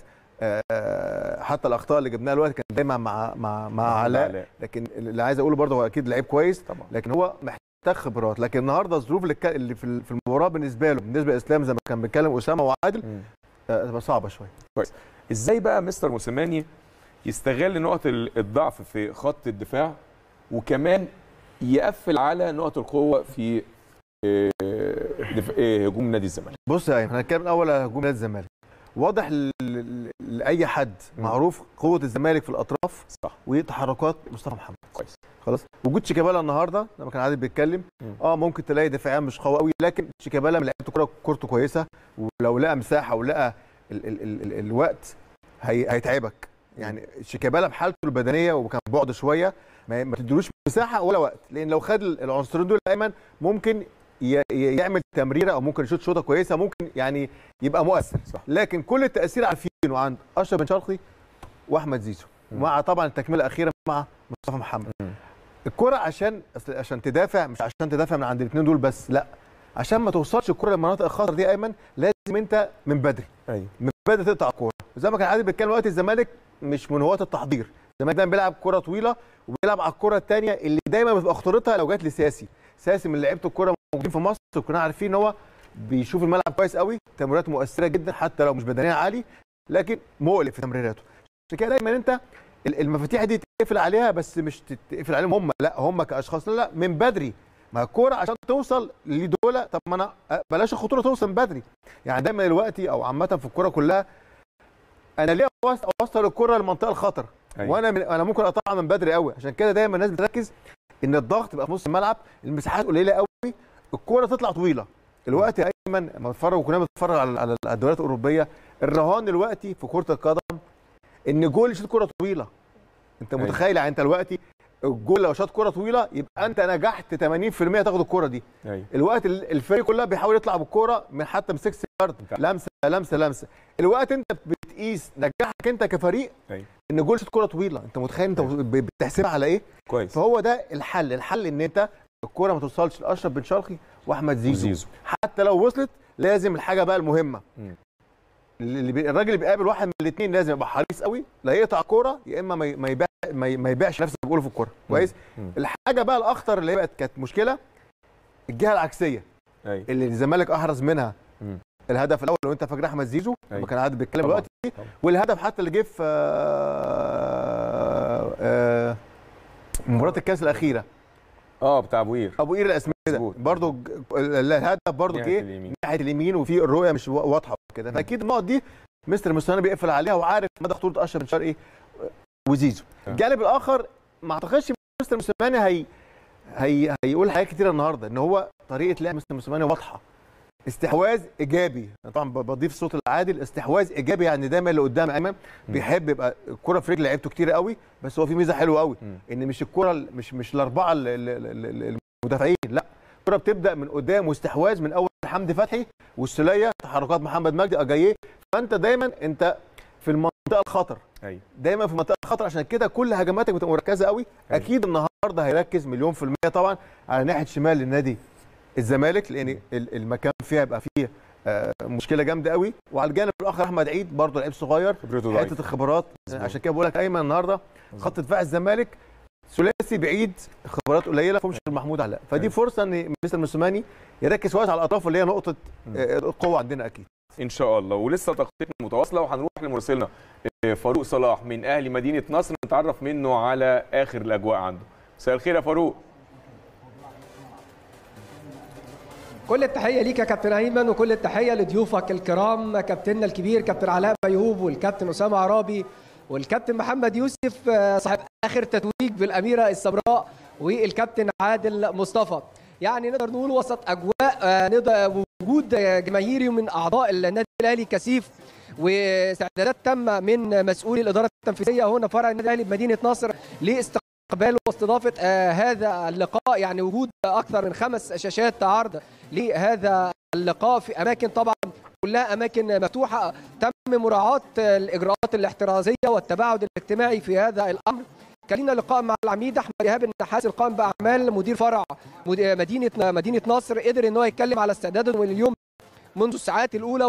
آه، حتى الاخطاء اللي جبناها الوقت كان دايما مع مع مع علاء لكن اللي عايز اقوله برضه هو اكيد لعيب كويس طبعا لكن هو محتاج خبرات لكن النهارده الظروف اللي, كا- اللي في ال- في المباراه بالنسبه له بالنسبه لاسلام زي ما كان بيتكلم اسامه وعادل مم. آه، تبقى صعبه شويه ازاي بقى مستر موسيماني يستغل نقط ال- الضعف في خط الدفاع وكمان يقفل على نقط القوه في آه، دف- آه، هجوم نادي الزمالك بص يا ايمن هنتكلم الاول على هجوم نادي الزمالك واضح ل- ل- لاي حد مم. معروف قوه الزمالك في الاطراف صح وتحركات مصطفى محمد كويس خلاص وجود شيكابالا النهارده لما كان عادل بيتكلم مم. اه ممكن تلاقي دفاعيا مش قوي قوي لكن شيكابالا من لعيبه الكوره كورته كويسه ولو لقى مساحه ولقى ال ال ال ال الوقت هي هيتعبك يعني شيكابالا بحالته البدنيه وكان بعد شويه ما, ما تديلوش مساحه ولا وقت لان لو خد العنصرين دول ايمن ممكن ي- ي- يعمل تمريره او ممكن يشوط شوطه كويسه ممكن يعني يبقى مؤثر صح. لكن كل التاثير عارفينه عند اشرف بن شرقي واحمد زيزو مم. مع طبعا التكمله الاخيره مع مصطفى محمد مم. الكرة عشان أصل عشان تدافع مش عشان تدافع من عند الاثنين دول بس لا عشان ما توصلش الكرة للمناطق الخطر دي يا ايمن لازم انت من بدري ايوه من بدري تقطع الكرة زي ما كان عادل بيتكلم وقت الزمالك مش من هواة التحضير الزمالك دايما بيلعب كرة طويلة وبيلعب على الكرة الثانية اللي دايما بتبقى خطورتها لو جت لسياسي سياسي من لعيبه الكرة موجودين في مصر وكنا عارفين ان هو بيشوف الملعب كويس قوي تمريراته مؤثرة جدا حتى لو مش بدنيا عالي لكن مؤلم في تمريراته عشان كده دايما انت ال- المفاتيح دي تقفل عليها بس مش تقفل عليهم هم لا هم كاشخاص لا لا من بدري ما الكوره عشان توصل لدول طب ما انا أ- بلاش الخطوره توصل من بدري يعني دايما دلوقتي او عامه في الكوره كلها انا ليه أوص- اوصل الكوره للمنطقه الخطر أيوة. وانا من انا ممكن اقطعها من بدري قوي عشان كده دايما الناس بتركز ان الضغط يبقى في نص الملعب المساحات قليله قوي الكوره تطلع طويله الوقت يا ايمن لما بتفرج وكنا بنتفرج على على الدوريات الاوروبيه الرهان دلوقتي في كره القدم ان جول يشوط كره طويله انت أيوة. متخيل يعني انت دلوقتي الجول لو شاط كره طويله يبقى انت نجحت 80% تاخد الكره دي ايوه الوقت ال- الفريق كلها بيحاول يطلع بالكوره من حتى من 6 يارد انت- لمسه لمسه لمسه الوقت انت بتقيس نجاحك انت كفريق أيوة. ان جول شوط كوره طويله انت متخيل انت ب- بتحسبها على ايه كويس فهو ده الحل الحل ان انت الكوره ما توصلش لاشرف بن شرقي واحمد زيزو زيزو حتى لو وصلت لازم الحاجه بقى المهمه مم. اللي بي... الراجل اللي بيقابل واحد من الاثنين لازم يبقى حريص قوي لا يقطع كوره يا اما ما ي- ما يبيع ما, ي... ما يبيعش نفسه بيقولوا في الكوره كويس مم. الحاجه بقى الاخطر اللي هي بقت كانت مشكله الجهه العكسيه ايوه اللي الزمالك احرز منها مم. الهدف الاول لو انت فاكر احمد زيزو لما أيوة. كان قاعد بيتكلم طبعاً. دلوقتي طبعاً. والهدف حتى اللي جه في آه، آه، مباراه الكاس الاخيره اه بتاع ابو قير ابو قير الاسمده مظبوط. برضه الهدف برضه ناحية جه اليمين. ناحيه اليمين وفي الرؤيه مش واضحه كده فاكيد النقط دي مستر موسيماني بيقفل عليها وعارف مدى خطوره اشرف بن شرقي وزيزو آه. الجانب الاخر ما اعتقدش مستر موسيماني هي هي هيقول حاجات كتيره النهارده ان هو طريقه لعب مستر موسيماني واضحه استحواذ ايجابي أنا طبعا ب- بضيف الصوت العادل استحواذ ايجابي يعني دايما اللي قدام ايمن بيحب يبقى الكره في رجل لعيبته كتير قوي بس هو في ميزه حلوه قوي مم. ان مش الكره ال- مش مش الاربعه ال- ال- ال- ال- المدافعين لا الكره بتبدا من قدام واستحواذ من اول حمدي فتحي والسوليه تحركات محمد مجدي اجاييه فانت دايما انت في المنطقه الخطر ايوه دايما في منطقه الخطر عشان كده كل هجماتك بتبقى مركزه قوي أيوة. اكيد النهارده هيركز مليون في الميه طبعا على ناحيه شمال النادي الزمالك لان ال- المكان فيها يبقى فيه آه، مشكله جامده قوي وعلى الجانب الاخر احمد عيد برضه لعيب صغير خبرته حته ضعيفه الخبرات مظبوط. عشان كده بقول لك ايمن النهارده خط دفاع الزمالك ثلاثي بعيد خبرات قليله فمش محمود علاء فدي أيوة. فرصه ان مستر موسيماني يركز كويس على الاطراف اللي هي نقطه آه، القوه عندنا اكيد ان شاء الله ولسه تغطيتنا متواصله وهنروح لمراسلنا آه، فاروق صلاح من اهل مدينه نصر نتعرف منه على اخر الاجواء عنده مساء الخير يا فاروق كل التحيه ليك يا كابتن ايمن وكل التحيه لضيوفك الكرام كابتننا الكبير كابتن علاء ميهوب والكابتن اسامه عرابي والكابتن محمد يوسف آه، صاحب اخر تتويج بالاميره السمراء والكابتن عادل مصطفى يعني نقدر نقول وسط اجواء آه، نقدر وجود آه، جماهيري من اعضاء النادي الاهلي كثيف واستعدادات تامه من مسؤولي الاداره التنفيذيه هنا فرع النادي الاهلي بمدينه نصر لاستقبال واستضافه آه، هذا اللقاء يعني وجود اكثر من خمس شاشات عرض لهذا اللقاء في اماكن طبعا كلها اماكن مفتوحه تم مراعاه الاجراءات الاحترازيه والتباعد الاجتماعي في هذا الامر كان لنا لقاء مع العميد احمد ايهاب النحاس القائم باعمال مدير فرع مد- مدينه مدينه نصر قدر ان هو يتكلم على استعداده اليوم منذ الساعات الاولى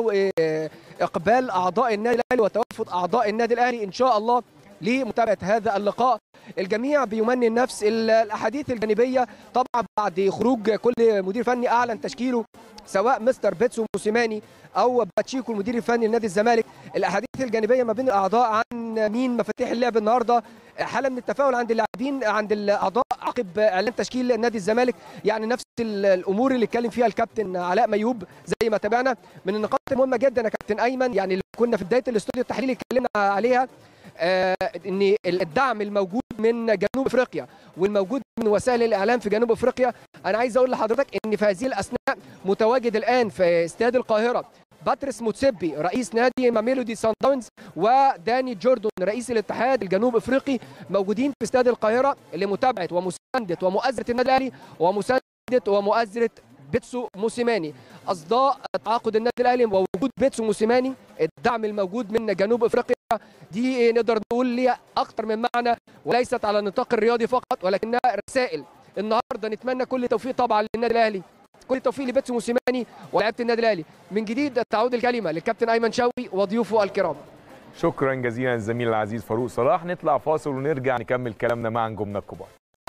واقبال اعضاء النادي الاهلي وتوافد اعضاء النادي الاهلي ان شاء الله لمتابعه هذا اللقاء الجميع بيمنن نفس ال- الاحاديث الجانبيه طبعا بعد خروج كل مدير فني اعلن تشكيله سواء مستر بيتسو موسيماني او باتشيكو المدير الفني لنادي الزمالك الاحاديث الجانبيه ما بين الاعضاء عن مين مفاتيح اللعب النهارده حاله من التفاؤل عند اللاعبين عند الاعضاء عقب اعلان تشكيل نادي الزمالك يعني نفس ال- الامور اللي اتكلم فيها الكابتن علاء ميوب زي ما تابعنا من النقاط المهمه جدا يا كابتن ايمن يعني اللي كنا في بدايه الاستوديو التحليلي اتكلمنا عليها آه، ان الدعم الموجود من جنوب افريقيا والموجود من وسائل الاعلام في جنوب افريقيا انا عايز اقول لحضرتك ان في هذه الاثناء متواجد الان في استاد القاهره باتريس موتسيبي رئيس نادي ميلودي سان داونز وداني جوردون رئيس الاتحاد الجنوب افريقي موجودين في استاد القاهره لمتابعه ومسانده ومؤازره النادي الاهلي ومسانده ومؤازره بيتسو موسيماني اصداء تعاقد النادي الاهلي ووجود بيتسو موسيماني الدعم الموجود من جنوب افريقيا دي نقدر نقول ليها اكتر من معنى وليست على النطاق الرياضي فقط ولكنها رسائل النهارده نتمنى كل التوفيق طبعا للنادي الاهلي كل التوفيق لبيتسو موسيماني ولاعيبه النادي الاهلي من جديد تعود الكلمه للكابتن ايمن شوقي وضيوفه الكرام شكرا جزيلا الزميل العزيز فاروق صلاح نطلع فاصل ونرجع نكمل كلامنا مع نجومنا الكبار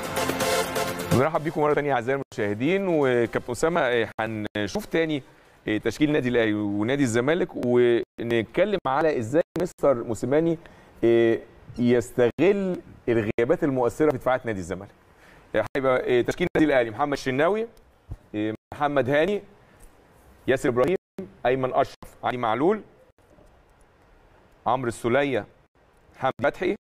نرحب بيكم مره ثانيه اعزائي المشاهدين وكابتن اسامه إيه، هنشوف تاني إيه، تشكيل نادي الاهلي ونادي الزمالك ونتكلم على ازاي مستر موسيماني إيه، يستغل الغيابات المؤثره في دفاعات نادي الزمالك إيه، هيبقى إيه، تشكيل نادي الاهلي محمد الشناوي إيه، محمد هاني ياسر ابراهيم ايمن اشرف علي معلول عمرو السوليه حمدي فتحي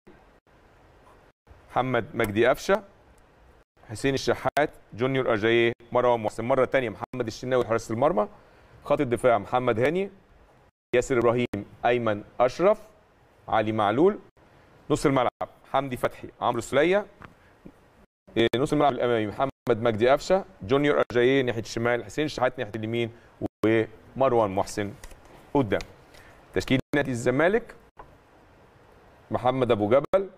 محمد مجدي قفشه حسين الشحات جونيور اجاييه مروان محسن مره ثانيه محمد الشناوي حارس المرمى خط الدفاع محمد هاني ياسر ابراهيم ايمن اشرف علي معلول نص الملعب حمدي فتحي عمرو السوليه إيه، نص الملعب الامامي محمد مجدي قفشه جونيور اجاييه ناحيه الشمال حسين الشحات ناحيه اليمين ومروان محسن قدام تشكيل نادي الزمالك محمد ابو جبل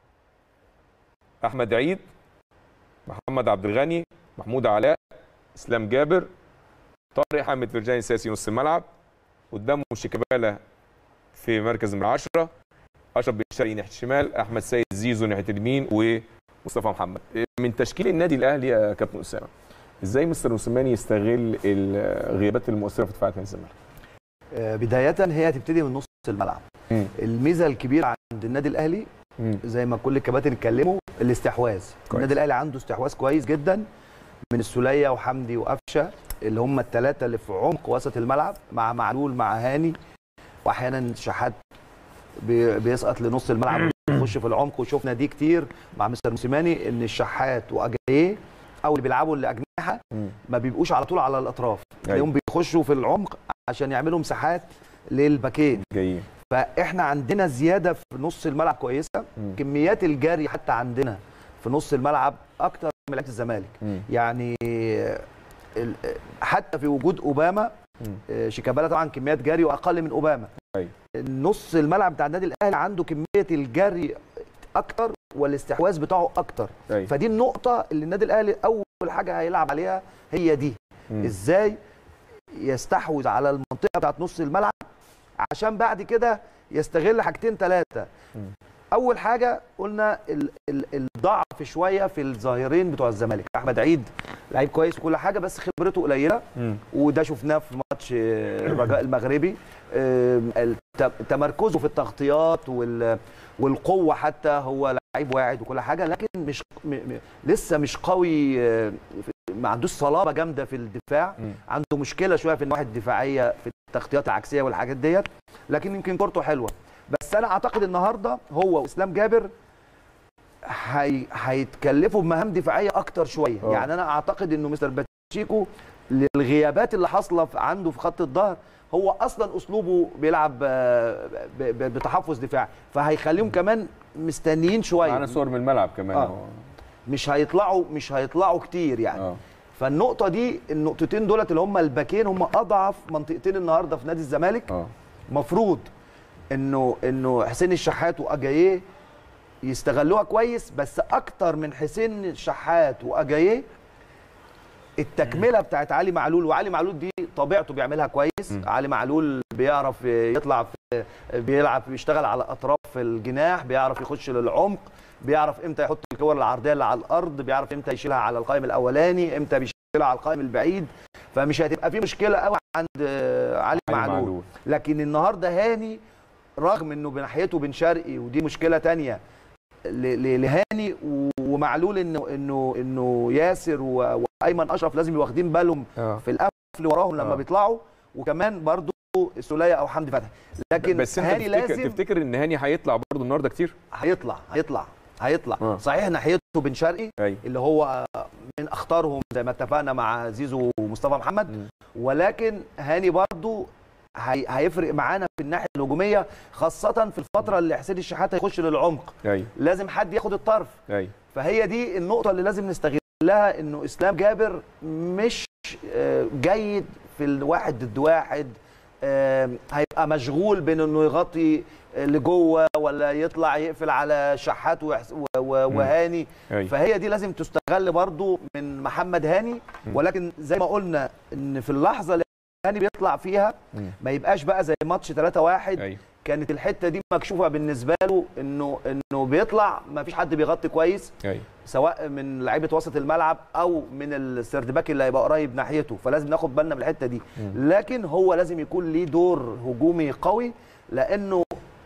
احمد عيد محمد عبد الغني محمود علاء اسلام جابر طارق حامد فرجاني ساسي نص الملعب قدامه شيكابالا في مركز من عشرة اشرف بن شرقي ناحيه الشمال احمد سيد زيزو ناحيه اليمين ومصطفى محمد من تشكيل النادي الاهلي يا كابتن اسامه ازاي مستر موسيماني يستغل الغيابات المؤثره في دفاعات نادي الزمالك آه، بدايه هي هتبتدي من نص الملعب مم. الميزه الكبيره عند النادي الاهلي مم. زي ما كل الكباتن اتكلموا الاستحواذ النادي الاهلي عنده استحواذ كويس جدا من السوليه وحمدي وقفشه اللي هم الثلاثه اللي في عمق وسط الملعب مع معلول مع هاني واحيانا شحات بي- بيسقط لنص الملعب يخش في العمق وشفنا دي كتير مع مستر موسيماني ان الشحات واجاييه او اللي بيلعبوا الاجنحه مم. ما بيبقوش على طول على الاطراف تلاقيهم بيخشوا في العمق عشان يعملوا مساحات للباكين جايين فاحنا عندنا زياده في نص الملعب كويسه مم. كميات الجري حتى عندنا في نص الملعب اكتر من لعيبه الزمالك مم. يعني ال- حتى في وجود اوباما مم. آه، شيكابالا طبعا كميات جري واقل من اوباما أيوة. نص الملعب بتاع النادي الاهلي عنده كميه الجري اكتر والاستحواذ بتاعه اكتر أيوة. فدي النقطه اللي النادي الاهلي اول حاجه هيلعب عليها هي دي مم. ازاي يستحوذ على المنطقه بتاعت نص الملعب عشان بعد كده يستغل حاجتين ثلاثه مم. اول حاجه قلنا ال- ال- الضعف شويه في الظاهرين بتوع الزمالك احمد عيد لعيب كويس وكل حاجه بس خبرته قليله مم. وده شفناه في ماتش آه، الرجاء المغربي آم، الت- تمركزه في التغطيات وال- والقوه حتى هو لعيب واعد وكل حاجه لكن مش م م لسه مش قوي آه، في ما عندوش صلابه جامده في الدفاع مم. عنده مشكله شويه في النواحي الدفاعيه في التغطيات العكسيه والحاجات ديت لكن يمكن كورته حلوه بس انا اعتقد النهارده هو واسلام جابر هي... هيتكلفوا بمهام دفاعيه اكتر شويه آه. يعني انا اعتقد انه مستر باتشيكو للغيابات اللي حاصله في- عنده في خط الظهر هو اصلا اسلوبه بيلعب آه، ب- ب- بتحفظ دفاعي فهيخليهم كمان مستنيين شويه معانا صور من الملعب كمان آه. أهو. مش هيطلعوا مش هيطلعوا كتير يعني اه فالنقطه دي النقطتين دولت اللي هم الباكين هم اضعف منطقتين النهارده في نادي الزمالك اه مفروض انه انه حسين الشحات واجاييه يستغلوها كويس بس اكتر من حسين الشحات واجاييه التكمله بتاعت علي معلول وعلي معلول دي طبيعته بيعملها كويس م. علي معلول بيعرف يطلع في بيلعب بيشتغل على اطراف الجناح بيعرف يخش للعمق بيعرف امتى يحط الكور العرضيه اللي على الارض بيعرف امتى يشيلها على القائم الاولاني امتى بيشيلها على القائم البعيد فمش هتبقى في مشكله قوي عند آه، علي علي معلول معلول. لكن النهارده هاني رغم انه بناحيته بن شرقي ودي مشكله تانية ل- ل- لهاني و- ومعلول انه انه انه ياسر و- وايمن اشرف لازم يبقوا واخدين بالهم اه في القفل وراهم لما آه. بيطلعوا وكمان برضو السوليه او حمدي فتحي لكن بس انت هاني تفتكر, لازم تفتكر ان هاني هيطلع برضه النهارده كتير؟ هيطلع هيطلع هيطلع آه. صحيح ناحيته بن شرقي ايوه اللي هو من اخطارهم زي ما اتفقنا مع زيزو ومصطفى محمد مم. ولكن هاني برضو هي هيفرق معانا في الناحيه الهجوميه خاصه في الفتره اللي حسين الشحات هيخش للعمق ايوه لازم حد ياخد الطرف ايوه فهي دي النقطه اللي لازم نستغلها انه اسلام جابر مش آه، جيد في الواحد ضد واحد آه، هيبقى مشغول بين انه يغطي آه، لجوه ولا يطلع يقفل على شحات ويحس- و- و- وهاني ايوه فهي دي لازم تستغل برضو من محمد هاني ولكن زي ما قلنا ان في اللحظه اللي هاني بيطلع فيها مم. ما يبقاش بقى زي ماتش 3 1 ايوه كانت الحته دي مكشوفه بالنسبه له انه انه بيطلع ما فيش حد بيغطي كويس ايوه سواء من لعيبه وسط الملعب او من السرد باك اللي هيبقى قريب ناحيته فلازم ناخد بالنا من الحته دي لكن هو لازم يكون ليه دور هجومي قوي لانه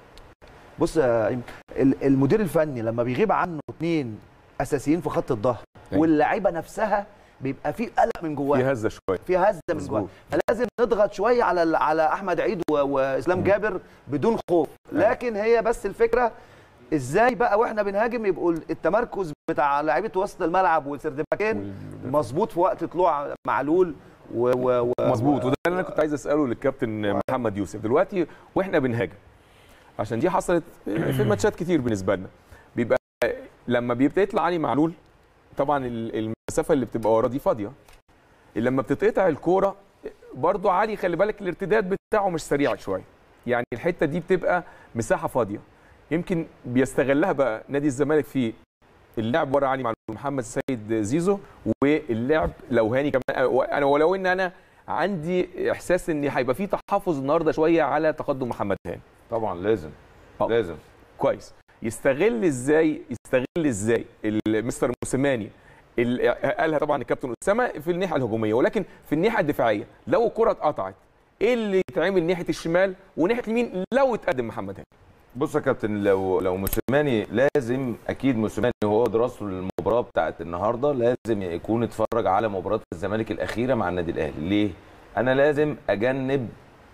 بص يا إيم، ال- المدير الفني لما بيغيب عنه اثنين اساسيين في خط الظهر أيوة. واللعيبه نفسها بيبقى في قلق من جواها في هزه شويه في هزه من مظبوط. جواها فلازم نضغط شويه على ال- على احمد عيد و- واسلام مم. جابر بدون خوف أيوة. لكن هي بس الفكره ازاي بقى واحنا بنهاجم يبقوا التمركز بتاع لعيبه وسط الملعب والسردباكين وال- مظبوط في وقت طلوع معلول و و و مظبوط وده اللي انا كنت عايز اساله للكابتن محمد يوسف دلوقتي واحنا بنهاجم عشان دي حصلت في ماتشات كتير بالنسبه لنا بيبقى لما بيبدا يطلع علي معلول طبعا ال- المسافه اللي بتبقى وراه دي فاضيه لما بتتقطع الكوره برضو علي خلي بالك الارتداد بتاعه مش سريع شويه يعني الحته دي بتبقى مساحه فاضيه يمكن بيستغلها بقى نادي الزمالك في اللعب ورا علي معلول محمد سيد زيزو واللعب لو هاني كمان انا ولو ان انا عندي احساس ان هيبقى في تحفظ النهارده شويه على تقدم محمد هاني طبعا لازم آه. لازم كويس يستغل ازاي يستغل ازاي المستر موسيماني ال- قالها طبعا الكابتن اسامه في الناحيه الهجوميه ولكن في الناحيه الدفاعيه لو الكره اتقطعت ايه اللي يتعمل ناحيه الشمال وناحيه اليمين لو اتقدم محمد هاني بص يا كابتن لو لو موسيماني لازم اكيد موسيماني هو دراسته للمباراه بتاعت النهارده لازم يكون اتفرج على مباراه الزمالك الاخيره مع النادي الاهلي ليه انا لازم اجنب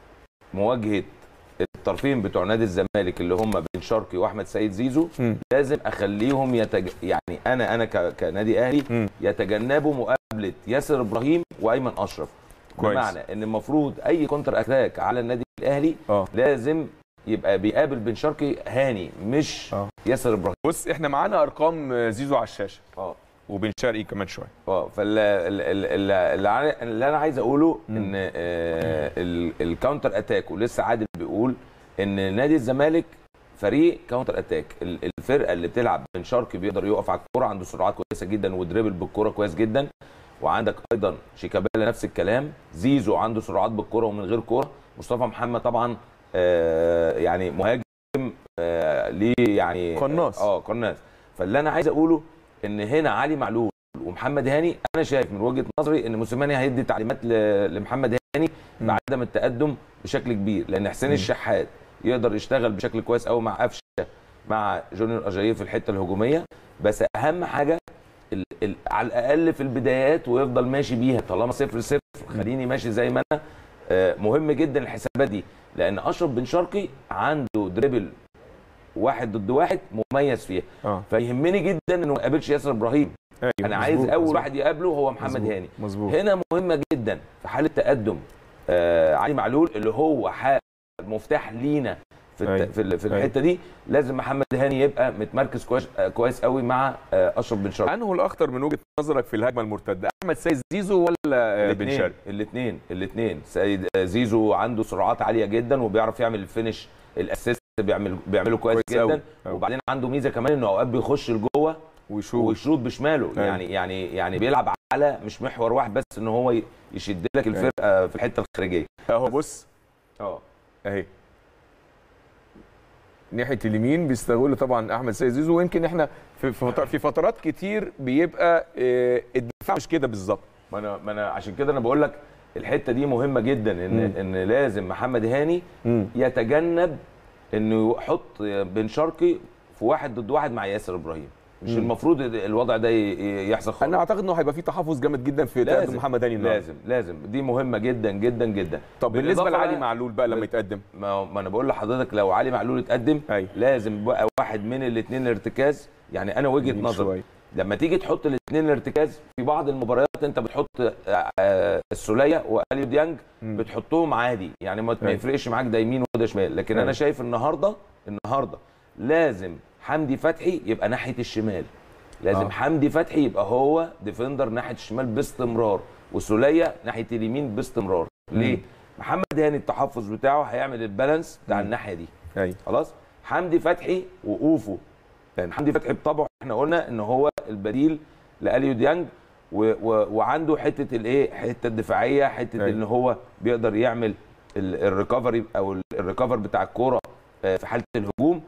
مواجهه الطرفين بتوع نادي الزمالك اللي هم بن شرقي واحمد سيد زيزو مم. لازم اخليهم يتج... يعني انا انا ك... كنادي اهلي مم. يتجنبوا مقابله ياسر ابراهيم وايمن اشرف كويس. بمعنى ان المفروض اي كونتر اتاك على النادي الاهلي اه لازم يبقى بيقابل بن شرقي هاني مش اه ياسر ابراهيم بص احنا معانا ارقام زيزو على الشاشه اه وبن شرقي كمان شويه اه فاللي اللي انا عايز اقوله ان آه، ال- الكاونتر اتاك ولسه عادل بيقول ان نادي الزمالك فريق كاونتر اتاك ال- الفرقه اللي بتلعب بن شرقي بيقدر يقف على الكوره عنده سرعات كويسه جدا ودريبل بالكوره كويس جدا وعندك ايضا شيكابالا نفس الكلام زيزو عنده سرعات بالكوره ومن غير كوره مصطفى محمد طبعا آه، يعني مهاجم آه، ليه يعني قناص. اه قناص فاللي انا عايز اقوله ان هنا علي معلول ومحمد هاني انا شايف من وجهه نظري ان موسيماني هيدي تعليمات ل- لمحمد هاني بعدم التقدم بشكل كبير لان حسين الشحات يقدر يشتغل بشكل كويس قوي مع قفشه مع جونيور اجاييه في الحته الهجوميه بس اهم حاجه ال ال على الاقل في البدايات ويفضل ماشي بيها طالما صفر صفر خليني ماشي زي ما انا آه، مهم جدا الحسابات دي لان اشرف بن شرقي عنده دريبل واحد ضد واحد مميز فيها اه فيهمني جدا انه ما يقابلش ياسر ابراهيم أيوة، انا عايز مظبوط، اول مظبوط، واحد يقابله هو محمد مظبوط، هاني مظبوط هنا مهمه جدا في حاله تقدم آه علي معلول اللي هو ح- مفتاح لينا في أيوة. الت... في, ال- في أيوة. الحته دي لازم محمد هاني يبقى متمركز كويس آه كويس قوي مع آه اشرف بن شرقي انه الاخطر من وجهه نظرك في الهجمه المرتده احمد سيد زيزو ولا آه، بن شرقي الاثنين الاثنين سيد آه، زيزو عنده سرعات عاليه جدا وبيعرف يعمل الفينش الاسيست بيعمل بيعمله كويس, كويس أوي، جدا أوي. وبعدين عنده ميزه كمان انه اوقات بيخش لجوه ويشوط ويشوط بشماله أيوة. يعني يعني يعني بيلعب على مش محور واحد بس ان هو ي- يشد لك الفرقه في الحته الخارجيه اهو بص اه اهي ناحيه اليمين بيستغل طبعا احمد سيد زيزو ويمكن احنا في في فترات- في فترات كتير بيبقى آه، الدفاع مش كده بالظبط ما انا ما انا عشان كده انا بقول لك الحته دي مهمه جدا ان مم. ان لازم محمد هاني يتجنب انه يحط بن شرقي في واحد ضد واحد مع ياسر ابراهيم مش مم. المفروض الوضع ده ي- يحصل خالص انا اعتقد انه هيبقى في تحفظ جامد جدا في تقدم محمد هاني النهارده لازم لازم دي مهمه جدا جدا جدا طب بالنسبه بالإضافة لعلي بقى- معلول بقى لما بال- يتقدم ما, ما انا بقول لحضرتك لو علي معلول اتقدم أيوة. لازم بقى واحد من الاثنين الارتكاز يعني انا وجهه يمين نظري شوية. لما تيجي تحط الاثنين الارتكاز في بعض المباريات انت بتحط آه، آه، السوليه واليو ديانج مم. بتحطهم عادي يعني ما ما أيوة. يفرقش معاك ده يمين وده شمال لكن أيوة. انا شايف النهارده النهارده لازم حمدي فتحي يبقى ناحيه الشمال لازم آه. آه. حمدي فتحي يبقى هو ديفندر ناحيه الشمال باستمرار وسوليه ناحيه اليمين باستمرار ليه مم. محمد هاني التحفظ بتاعه هيعمل البالانس بتاع مم. الناحيه دي ايوه خلاص حمدي فتحي وقوفه لان حمدي فتحي بطبعه احنا قلنا ان هو البديل لاليو ديانج و و وعنده حته الايه حته الدفاعيه حته أيوة. ان هو بيقدر يعمل ال- الريكفري او ال- الريكفر بتاع الكوره آه، في حاله الهجوم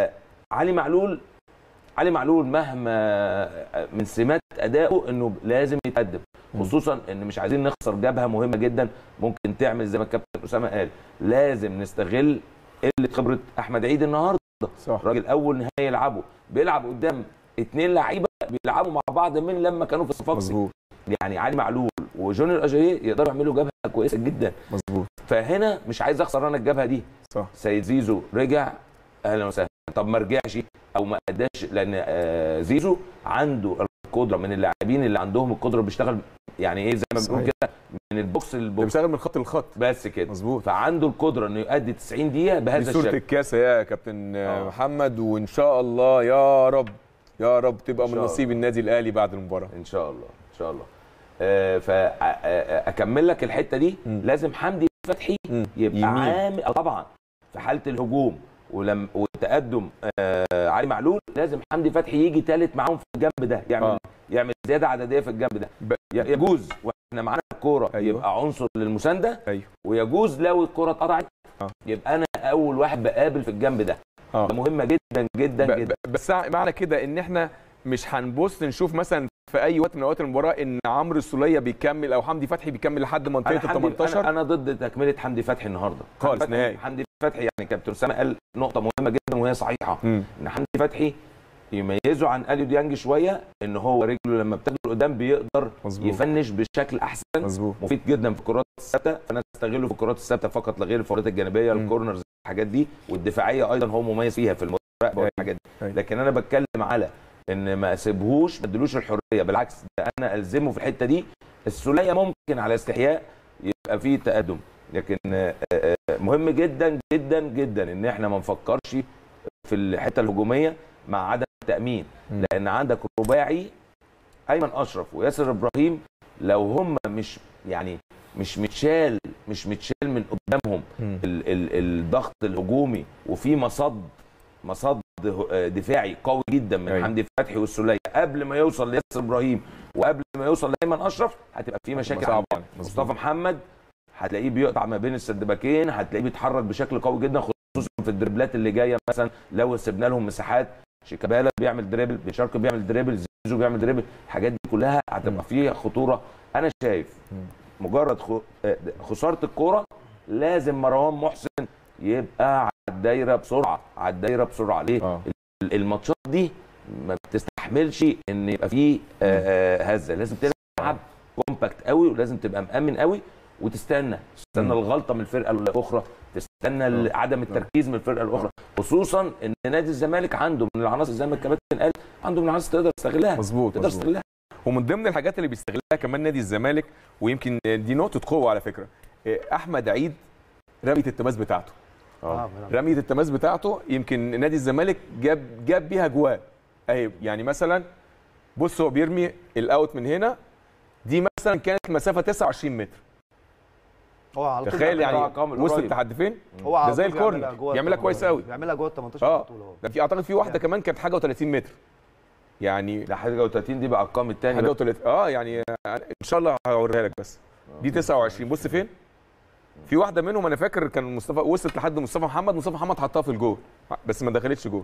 فعلي معلول علي معلول مهما آه، من سمات ادائه انه لازم يتقدم خصوصا ان مش عايزين نخسر جبهه مهمه جدا ممكن تعمل زي ما الكابتن اسامه قال لازم نستغل قله خبره احمد عيد النهارده صح راجل اول نهائي يلعبه بيلعب قدام اتنين لعيبه بيلعبوا مع بعض من لما كانوا في الصفاقسي مظبوط يعني علي معلول وجونيور اجاييه يقدروا يعملوا جبهه كويسه جدا مظبوط فهنا مش عايز اخسر انا الجبهه دي صح سيد زيزو رجع اهلا وسهلا طب ما رجعش او ما اداش لان آه، زيزو عنده القدره من اللاعبين اللي عندهم القدره بيشتغل يعني ايه زي ما بنقول صحيح. كده من البوكس ده للبوكس بيشتغل من خط لخط بس كده مظبوط فعنده القدره انه يؤدي 90 دقيقه دي بهذا صورة الشكل الكاس يا كابتن آه، آه. محمد وان شاء الله يا رب يا رب تبقى إن من شاء نصيب الله. النادي الاهلي بعد المباراه ان شاء الله ان شاء الله فاكمل لك الحته دي مم. لازم حمدي فتحي مم. يبقى يمين. عامل آه طبعا في حاله الهجوم ولم والتقدم آه علي معلول لازم حمدي فتحي يجي ثالث معاهم في الجنب ده يعمل آه. آه. يعمل زياده عدديه في الجنب ده ب- ي- يجوز واحنا معانا الكوره أيوة. يبقى عنصر للمسانده ايوه ويجوز لو الكوره اتقطعت آه. يبقى انا اول واحد بقابل في الجنب ده اه ده مهمه جدا جدا ب- جدا ب- بس معنى كده ان احنا مش هنبص نشوف مثلا في اي وقت من اوقات المباراه ان عمرو السوليه بيكمل او حمدي فتحي بيكمل لحد منطقه ال أنا حمدي 18 انا, أنا ضد تكمله حمدي فتحي النهارده خالص حمدي نهائي. فتحي حمدي فتحي يعني كابتن اسامه قال نقطه مهمه جدا وهي صحيحه مم. ان حمدي فتحي يميزه عن اليو ديانج شويه ان هو رجله لما بتاخده لقدام بيقدر مظبوط يفنش بشكل احسن مظبوط مفيد جدا في الكرات الثابته فانا استغله في الكرات الثابته فقط لا غير الفورات الجانبيه مم. الكورنرز الحاجات دي والدفاعيه ايضا هو مميز فيها في المراقبه أيوة. والحاجات دي أيوة. لكن انا بتكلم على ان ما اسيبهوش ما ادلوش الحريه بالعكس ده انا الزمه في الحته دي السوليه ممكن على استحياء يبقى فيه تقدم لكن آه، آه، مهم جدا جدا جدا ان احنا ما نفكرش في الحته الهجوميه مع عدم التامين مم. لان عندك رباعي ايمن اشرف وياسر ابراهيم لو هم مش يعني مش متشال مش متشال من قدامهم مم. ال ال الضغط الهجومي وفي مصد مصد ه- دفاعي قوي جدا من أيوة. حمدي فتحي والسوليه قبل ما يوصل لياسر ابراهيم وقبل ما يوصل لايمن اشرف هتبقى في مشاكل صعبة. عندنا. مظبوط. مصطفى محمد هتلاقيه بيقطع ما بين السدباكين هتلاقيه بيتحرك بشكل قوي جدا خصوصا في الدربلات اللي جايه مثلا لو سيبنا لهم مساحات شيكابالا بيعمل دريبل بن شرقي بيعمل دريبل زيزو بيعمل دريبل الحاجات دي كلها هتبقى فيها خطوره انا شايف مجرد خ- آه، خساره الكوره لازم مروان محسن يبقى على الدايره بسرعه على الدايره بسرعه ليه اه ال- الماتشات دي ما بتستحملش تستحملش ان يبقى فيه آه، آه، هزه لازم تلعب كومباكت قوي ولازم تبقى مأمن قوي وتستنى تستنى الغلطه من الفرقه الاخرى تستنى ال- عدم التركيز من الفرقه الاخرى خصوصا ان نادي الزمالك عنده من العناصر زي ما الكابتن قال عنده من العناصر تقدر تستغلها مظبوط تقدر مظبوط تستغلها ومن ضمن الحاجات اللي بيستغلها كمان نادي الزمالك ويمكن دي نقطه قوه على فكره إيه، احمد عيد رميه التماس بتاعته آه. رميه التماس بتاعته يمكن نادي الزمالك جاب جاب بيها جوان اهي يعني مثلا بص هو بيرمي الاوت من هنا دي مثلا كانت مسافه 29 متر هو على طول تخيل بيعملها يعني أرقام وصلت القريب. لحد فين هو على ده زي طول بيعملها الكورنر جوه بيعملها ال كويس قوي بيعملها جوه ال 18 اه على طول هو ده في اعتقد في واحده يعني. كمان كانت حاجه و30 متر يعني ده حاجه و30 دي بقى ارقام الثاني حاجه و30 اه يعني ان شاء الله هوريها لك بس دي 29 بص فين في واحده منهم انا فاكر كان مصطفى وصلت لحد مصطفى محمد مصطفى محمد حطها في الجول بس ما دخلتش جول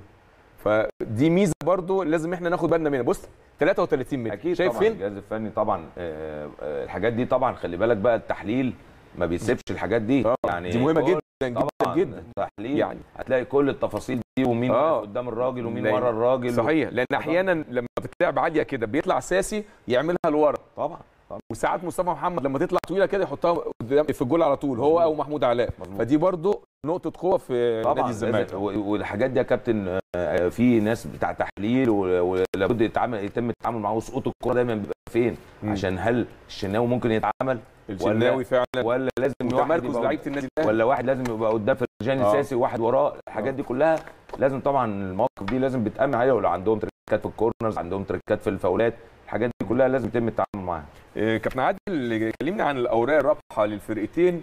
فدي ميزه برضو لازم احنا ناخد بالنا منها بص 33 متر اكيد شايف طبعا فين الجهاز الفني طبعا آه، آه، الحاجات دي طبعا خلي بالك بقى التحليل ما بيسيبش الحاجات دي آه، يعني دي مهمه كل- جدا جدا طبعا جدا التحليل يعني. يعني هتلاقي كل التفاصيل دي ومين آه. واقف قدام الراجل ومين لأن- ورا الراجل صحيح لان طبعاً. احيانا لما بتلعب عاليه كده بيطلع ساسي يعملها لورا طبعا طبعا وساعات مصطفى محمد لما تطلع طويله كده يحطها قدام في الجول على طول هو او محمود علاء مظبوط. فدي برضو نقطه قوه في طبعا نادي الزمالك لازم- و- والحاجات دي يا كابتن آه، في ناس بتاع تحليل و- ولابد يتعامل يتم التعامل معاه وسقوط الكره دايما بيبقى فين مم. عشان هل الشناوي ممكن يتعامل الشناوي فعلا ولا لازم واحد وتمركز يبقى لعيبه النادي الاهلي ولا واحد لازم يبقى قدام فرجاني آه. ساسي وواحد وراه الحاجات دي كلها لازم طبعا المواقف دي لازم بتأمن عليها ولو عندهم تريكات في الكورنرز عندهم تريكات في الفاولات الحاجات دي كلها لازم يتم التعامل معاها إيه، كابتن عادل كلمنا عن الاوراق الرابحه للفرقتين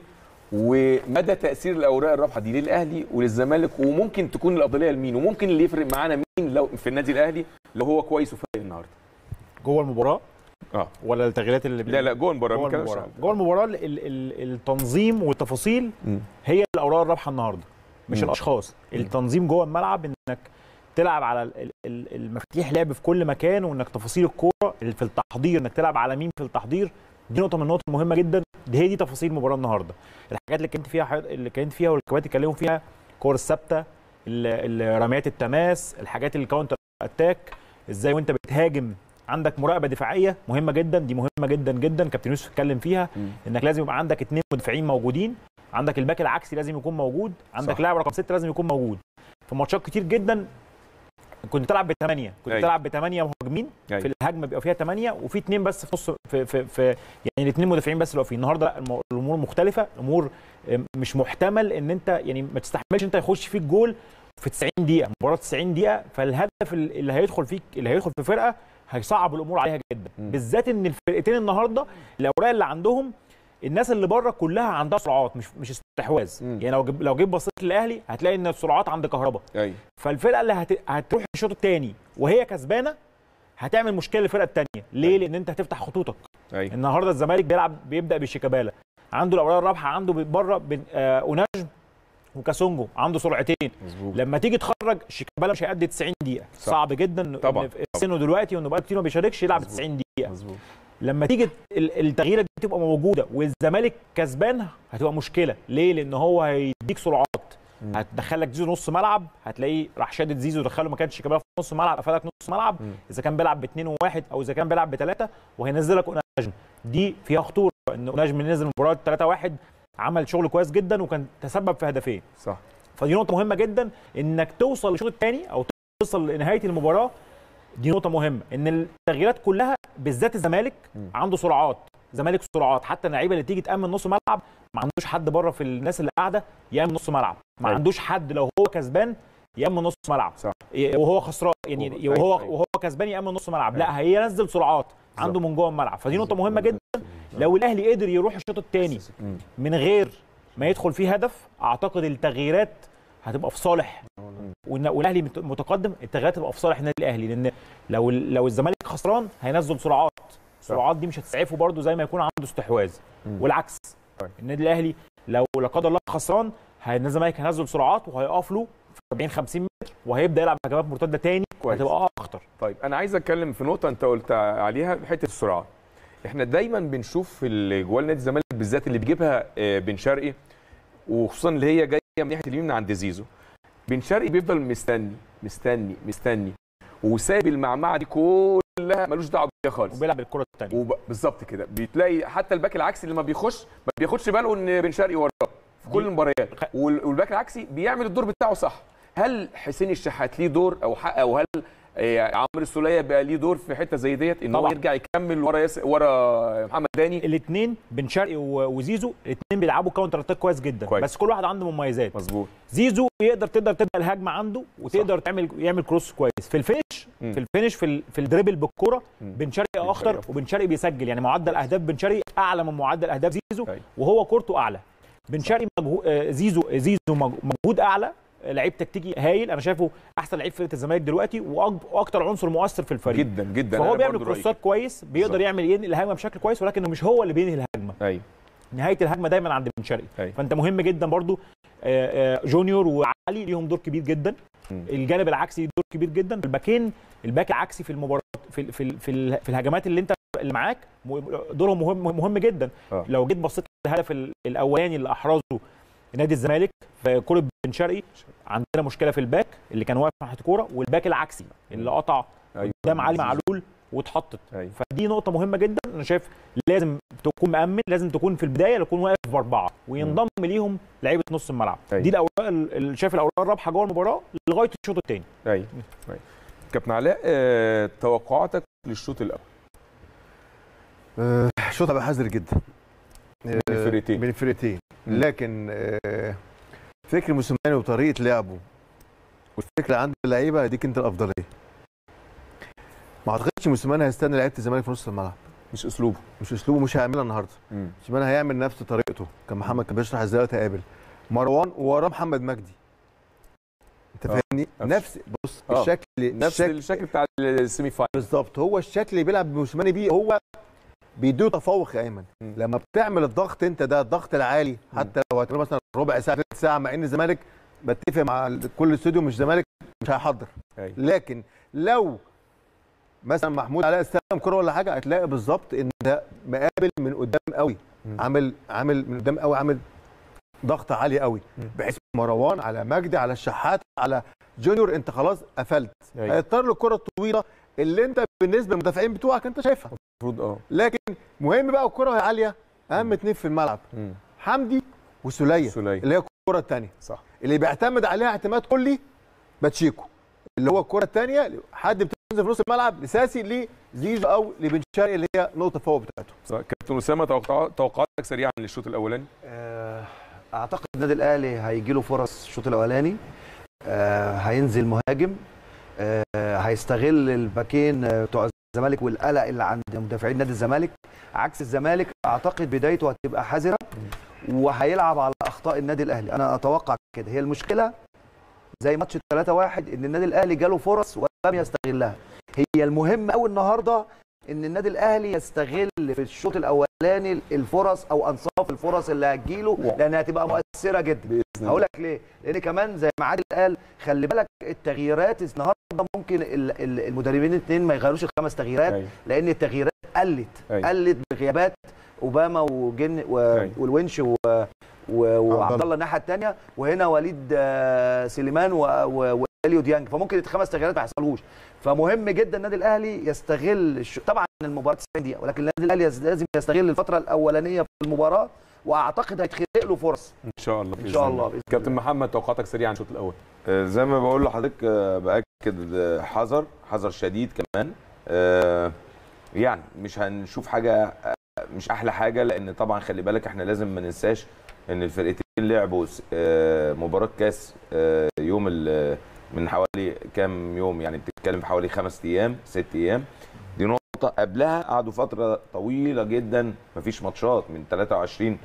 ومدى تاثير الاوراق الرابحه دي للاهلي وللزمالك وممكن تكون الافضليه لمين وممكن اللي يفرق معانا مين لو في النادي الاهلي لو هو كويس وفايق النهارده جوه المباراه اه ولا التغييرات اللي لا لا جوه المباراه جوه ما بنتكلمش المباراه عن- جوه المباراه ال- ال- التنظيم والتفاصيل مم. هي الاوراق الرابحه النهارده مش مم. الاشخاص التنظيم جوه الملعب انك تلعب على ال- ال- المفاتيح لعب في كل مكان وانك تفاصيل الكوره في التحضير انك تلعب على مين في التحضير دي نقطه من النقط المهمه جدا دي هي دي تفاصيل المباراه النهارده الحاجات اللي كانت فيها حاجات اللي كانت فيها والكباتن اتكلموا فيها الكور الثابته ال- ال- رميات التماس الحاجات الكاونتر اتاك ازاي وانت بتهاجم عندك مراقبه دفاعيه مهمه جدا دي مهمه جدا جدا كابتن يوسف اتكلم فيها انك لازم يبقى عندك اثنين مدافعين موجودين عندك الباك العكسي لازم يكون موجود عندك صح. لاعب رقم ستة لازم يكون موجود في ماتشات كتير جدا كنت تلعب بثمانيه كنت أيوة. تلعب بثمانيه مهاجمين أيوة. في الهجمه بيبقى فيها ثمانيه وفي اثنين بس في نص في, في, في يعني الاثنين مدافعين بس اللي واقفين النهارده لا الم- الامور مختلفه الامور آم، مش محتمل ان انت يعني ما تستحملش انت يخش فيك جول في 90 دقيقه مباراه 90 دقيقه فالهدف ال- اللي هيدخل فيك اللي هيدخل في فرقه هيصعب الامور عليها جدا مم. بالذات ان الفرقتين النهارده الاوراق اللي عندهم الناس اللي بره كلها عندها سرعات مش مش استحواذ مم. يعني لو جيب لو جيت بصيت للاهلي هتلاقي ان السرعات عند كهربا ايوه فالفرقه اللي هت... هتروح الشوط الثاني وهي كسبانه هتعمل مشكله للفرقه الثانيه ليه لان انت هتفتح خطوطك ايوه النهارده الزمالك بيلعب بيبدا بشيكابالا عنده الاوراق الرابحه عنده بره بن... آه اوناجم وكاسونجو عنده سرعتين مظبوط لما تيجي تخرج شيكابالا مش هيأدي 90 دقيقه صح. صعب جدا إن- طبعاً، إن في سنه دلوقتي وانه بقاله كتير ما بيشاركش يلعب مظبوط. 90 دقيقه مظبوط لما تيجي ال- التغييرات دي تبقى موجوده والزمالك كسبان هتبقى مشكله ليه لان هو هيديك سرعات مم. هتدخلك زيزو نص ملعب هتلاقيه راح شادد زيزو دخله ما كانش شيكابالا في نص ملعب قفلك نص ملعب مم. اذا كان بيلعب باثنين وواحد او اذا كان بيلعب بثلاثه وهينزلك اوناجم دي فيها خطوره ان اوناجم نزل مباراه 3 1 عمل شغل كويس جدا وكان تسبب في هدفين صح فدي نقطه مهمه جدا انك توصل للشوط الثاني او توصل لنهايه المباراه دي نقطه مهمه ان التغييرات كلها بالذات الزمالك مم. عنده سرعات زمالك سرعات حتى اللعيبه اللي تيجي تامن نص ملعب ما عندوش حد بره في الناس اللي قاعده يامن نص ملعب ما أيوة. عندوش حد لو هو كسبان يامن نص ملعب صح. ي- وهو خسران يعني وهو- وهو أيوة. وهو كسبان يامن نص ملعب لا هينزل سرعات عنده من جوه الملعب فدي نقطه مهمه جدا لو الاهلي قدر يروح الشوط الثاني مم. من غير ما يدخل فيه هدف اعتقد التغييرات هتبقى في صالح وإن- والاهلي مت- متقدم التغييرات هتبقى في صالح النادي الاهلي لان لو ال- لو الزمالك خسران هينزل سرعات السرعات دي مش هتسعفه برده زي ما يكون عنده استحواذ مم. والعكس طيب. النادي الاهلي لو لا قدر الله خسران هي- الزمالك هينزل سرعات وهيقف له في 40 50 متر وهيبدا يلعب هجمات مرتده تاني كويس. هتبقى اخطر طيب انا عايز اتكلم في نقطه انت قلت عليها حته السرعه احنا دايما بنشوف في ال- جوال نادي الزمالك بالذات اللي بيجيبها آه، بن شرقي وخصوصا اللي هي جايه من ناحيه اليمين من عند زيزو بن شرقي بيفضل مستني مستني مستني وسايب المعمعه دي كلها ملوش دعوه بيها خالص وبيلعب الكره الثانيه وب... بالظبط كده بتلاقي حتى الباك العكسي اللي ما بيخش ما بياخدش باله ان بن شرقي وراه في كل المباريات خ- وال- والباك العكسي بيعمل الدور بتاعه صح هل حسين الشحات ليه دور او حق او هل آه، عمرو السوليه بقى ليه دور في حته زي ديت ان هو طبعاً. يرجع يكمل ورا ياس... ورا محمد داني الاثنين بن شرقي و- وزيزو الاثنين بيلعبوا كاونتر اتاك كويس جدا كويس. بس كل واحد عنده مميزات مظبوط زيزو يقدر تقدر تبدا الهجمه عنده وتقدر تعمل يعمل كروس كويس في الفينش مم. في الفينش في, ال- في الدريبل بالكوره مم. بن شرقي شرقي اخطر أفضل. وبن شرقي بيسجل يعني معدل اهداف بن شرقي اعلى من معدل اهداف زيزو أيوة. وهو كورته اعلى بن شرقي مجهو... آه، زيزو زيزو مج- مجهود اعلى لعيب تكتيكي هايل انا شايفه احسن لعيب في فرقه الزمالك دلوقتي وأك- واكتر عنصر مؤثر في الفريق جدا جدا فهو أنا بيعمل برضو رأيي كروسات كويس بيقدر بالظبط. يعمل ينقل الهجمه بشكل كويس ولكنه مش هو اللي بينهي الهجمه كده. ايوه نهايه الهجمه دايما عند بن شرقي أيوة. فانت مهم جدا برضو آه، آه، جونيور وعلي ليهم دور كبير جدا مم. الجانب العكسي دور كبير جدا الباكين الباك العكسي في المباراه في في في, ال- في الهجمات اللي انت اللي معاك م- دورهم مهم مهم جدا آه. لو جيت بصيت الهدف ال- الاولاني اللي احرزه نادي الزمالك في كره بن شرقي عندنا مشكله في الباك اللي كان واقف ناحيه الكوره والباك العكسي اللي قطع أيوة. قدام علي معلول واتحطت أيوة. فدي نقطه مهمه جدا انا شايف لازم تكون مأمن لازم تكون في البدايه تكون واقف باربعه وينضم ليهم لعيبه نص الملعب أيوة. دي الاوراق اللي شايف الاوراق الرابحه جوه المباراه لغايه الشوط الثاني ايوه أيوة. كابتن علاء آه، توقعاتك للشوط الاول آه، شوط هيبقى حذر جدا من الفرقتين. من الفرقتين مم. لكن آه، فكر موسيماني وطريقه لعبه والفكره عند اللعيبه ديك انت الافضليه ما اعتقدش موسيماني هيستنى لعيبه الزمالك في نص الملعب مش اسلوبه مش اسلوبه مش هيعملها النهارده مم. موسيماني هيعمل نفس طريقته كان محمد كان بيشرح ازاي تقابل مروان ووراه محمد مجدي انت آه، فاهمني نفس- نفس بص آه. الشكل نفس الشكل الشكل بتاع السيمي فاينل بالظبط هو الشكل اللي بيلعب موسيماني بيه هو بيديه تفوق يا ايمن مم. لما بتعمل الضغط انت ده الضغط العالي حتى لو هتعمل مثلا ربع ساعه ثلث ساعه مع ان الزمالك بتفق مع ال- كل استوديو مش زمالك مش هيحضر أيوة. لكن لو مثلا محمود علاء استلم كره ولا حاجه هتلاقي بالظبط ان ده مقابل من قدام قوي مم. عامل عامل من قدام قوي عامل ضغط عالي قوي مم. بحيث مروان على مجدي على الشحات على جونيور انت خلاص قفلت أيوة. هيضطر له الكره الطويله اللي انت بالنسبه للمدافعين بتوعك انت شايفها المفروض اه لكن مهم بقى الكره وهي عاليه اهم اتنين في الملعب مم. حمدي وسوليه سولية. اللي هي الكره الثانيه صح اللي بيعتمد عليها اعتماد كلي باتشيكو اللي هو الكره الثانيه حد بتنزل في نص الملعب لساسي لزيزو او لبن شرقي اللي هي نقطه الفوق بتاعته صح كابتن اسامه توقع- توقعاتك سريعا للشوط الاولاني آه، اعتقد النادي الاهلي هيجي له فرص الشوط الاولاني آه، هينزل مهاجم آه، هيستغل الباكين آه، بتوع الزمالك والقلق اللي عند مدافعين نادي الزمالك عكس الزمالك اعتقد بدايته هتبقى حذره وهيلعب على اخطاء النادي الاهلي انا اتوقع كده هي المشكله زي ماتش 3-1 ان النادي الاهلي جاله فرص ولم يستغلها هي المهم قوي النهارده ان النادي الاهلي يستغل في الشوط الاولاني الفرص او انصاف الفرص اللي هتجيله لانها هتبقى مؤثره جدا باذن هقول لك ليه لان كمان زي ما عادل قال خلي بالك التغييرات النهارده ممكن ال- ال- المدربين الاثنين ما يغيروش الخمس تغييرات أيوة. لان التغييرات قلت أيوة. قلت بغيابات اوباما وجن و... أيوة. والونش و... و... وعبد الله الناحيه الثانيه وهنا وليد آه، سليمان و... و... واليو ديانج فممكن الخمس تغييرات ما يحصلوش فمهم جدا النادي الاهلي يستغل الش... طبعا المباراه 90 دقيقه ولكن النادي الاهلي يز- لازم يستغل الفتره الاولانيه في المباراه واعتقد هيتخلق له فرص ان شاء الله ان بإذن شاء الله بإذن كابتن الله. محمد توقعاتك سريعا الشوط الاول آه، زي ما بقول لحضرتك آه، باكد آه، حذر حذر شديد كمان آه، يعني مش هنشوف حاجه آه، مش احلى حاجه لان طبعا خلي بالك احنا لازم ما ننساش ان الفرقتين لعبوا س- آه، مباراه كاس آه، يوم ال- من حوالي كام يوم يعني بتتكلم في حوالي خمس ايام ست ايام دي نقطه قبلها قعدوا فتره طويله جدا مفيش ماتشات من 23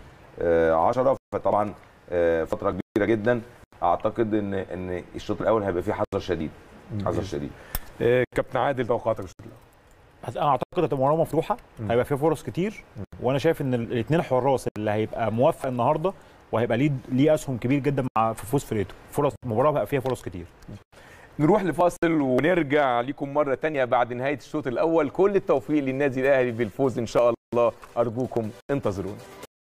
10 فطبعا آه، فتره كبيره جدا اعتقد ان ان الشوط الاول هيبقى فيه حذر شديد حذر شديد آه، كابتن عادل توقعاتك الشوط الاول بس انا اعتقد هتبقى مباراه مفتوحه مم. هيبقى فيها فرص كتير وانا شايف ان الاثنين حراس اللي هيبقى موفق النهارده وهيبقى ليه ليه اسهم كبير جدا مع في فوز فرقته فرص المباراه بقى فيها فرص كتير نروح لفاصل ونرجع لكم مرة تانية بعد نهاية الشوط الأول كل التوفيق للنادي الأهلي بالفوز إن شاء الله أرجوكم انتظرونا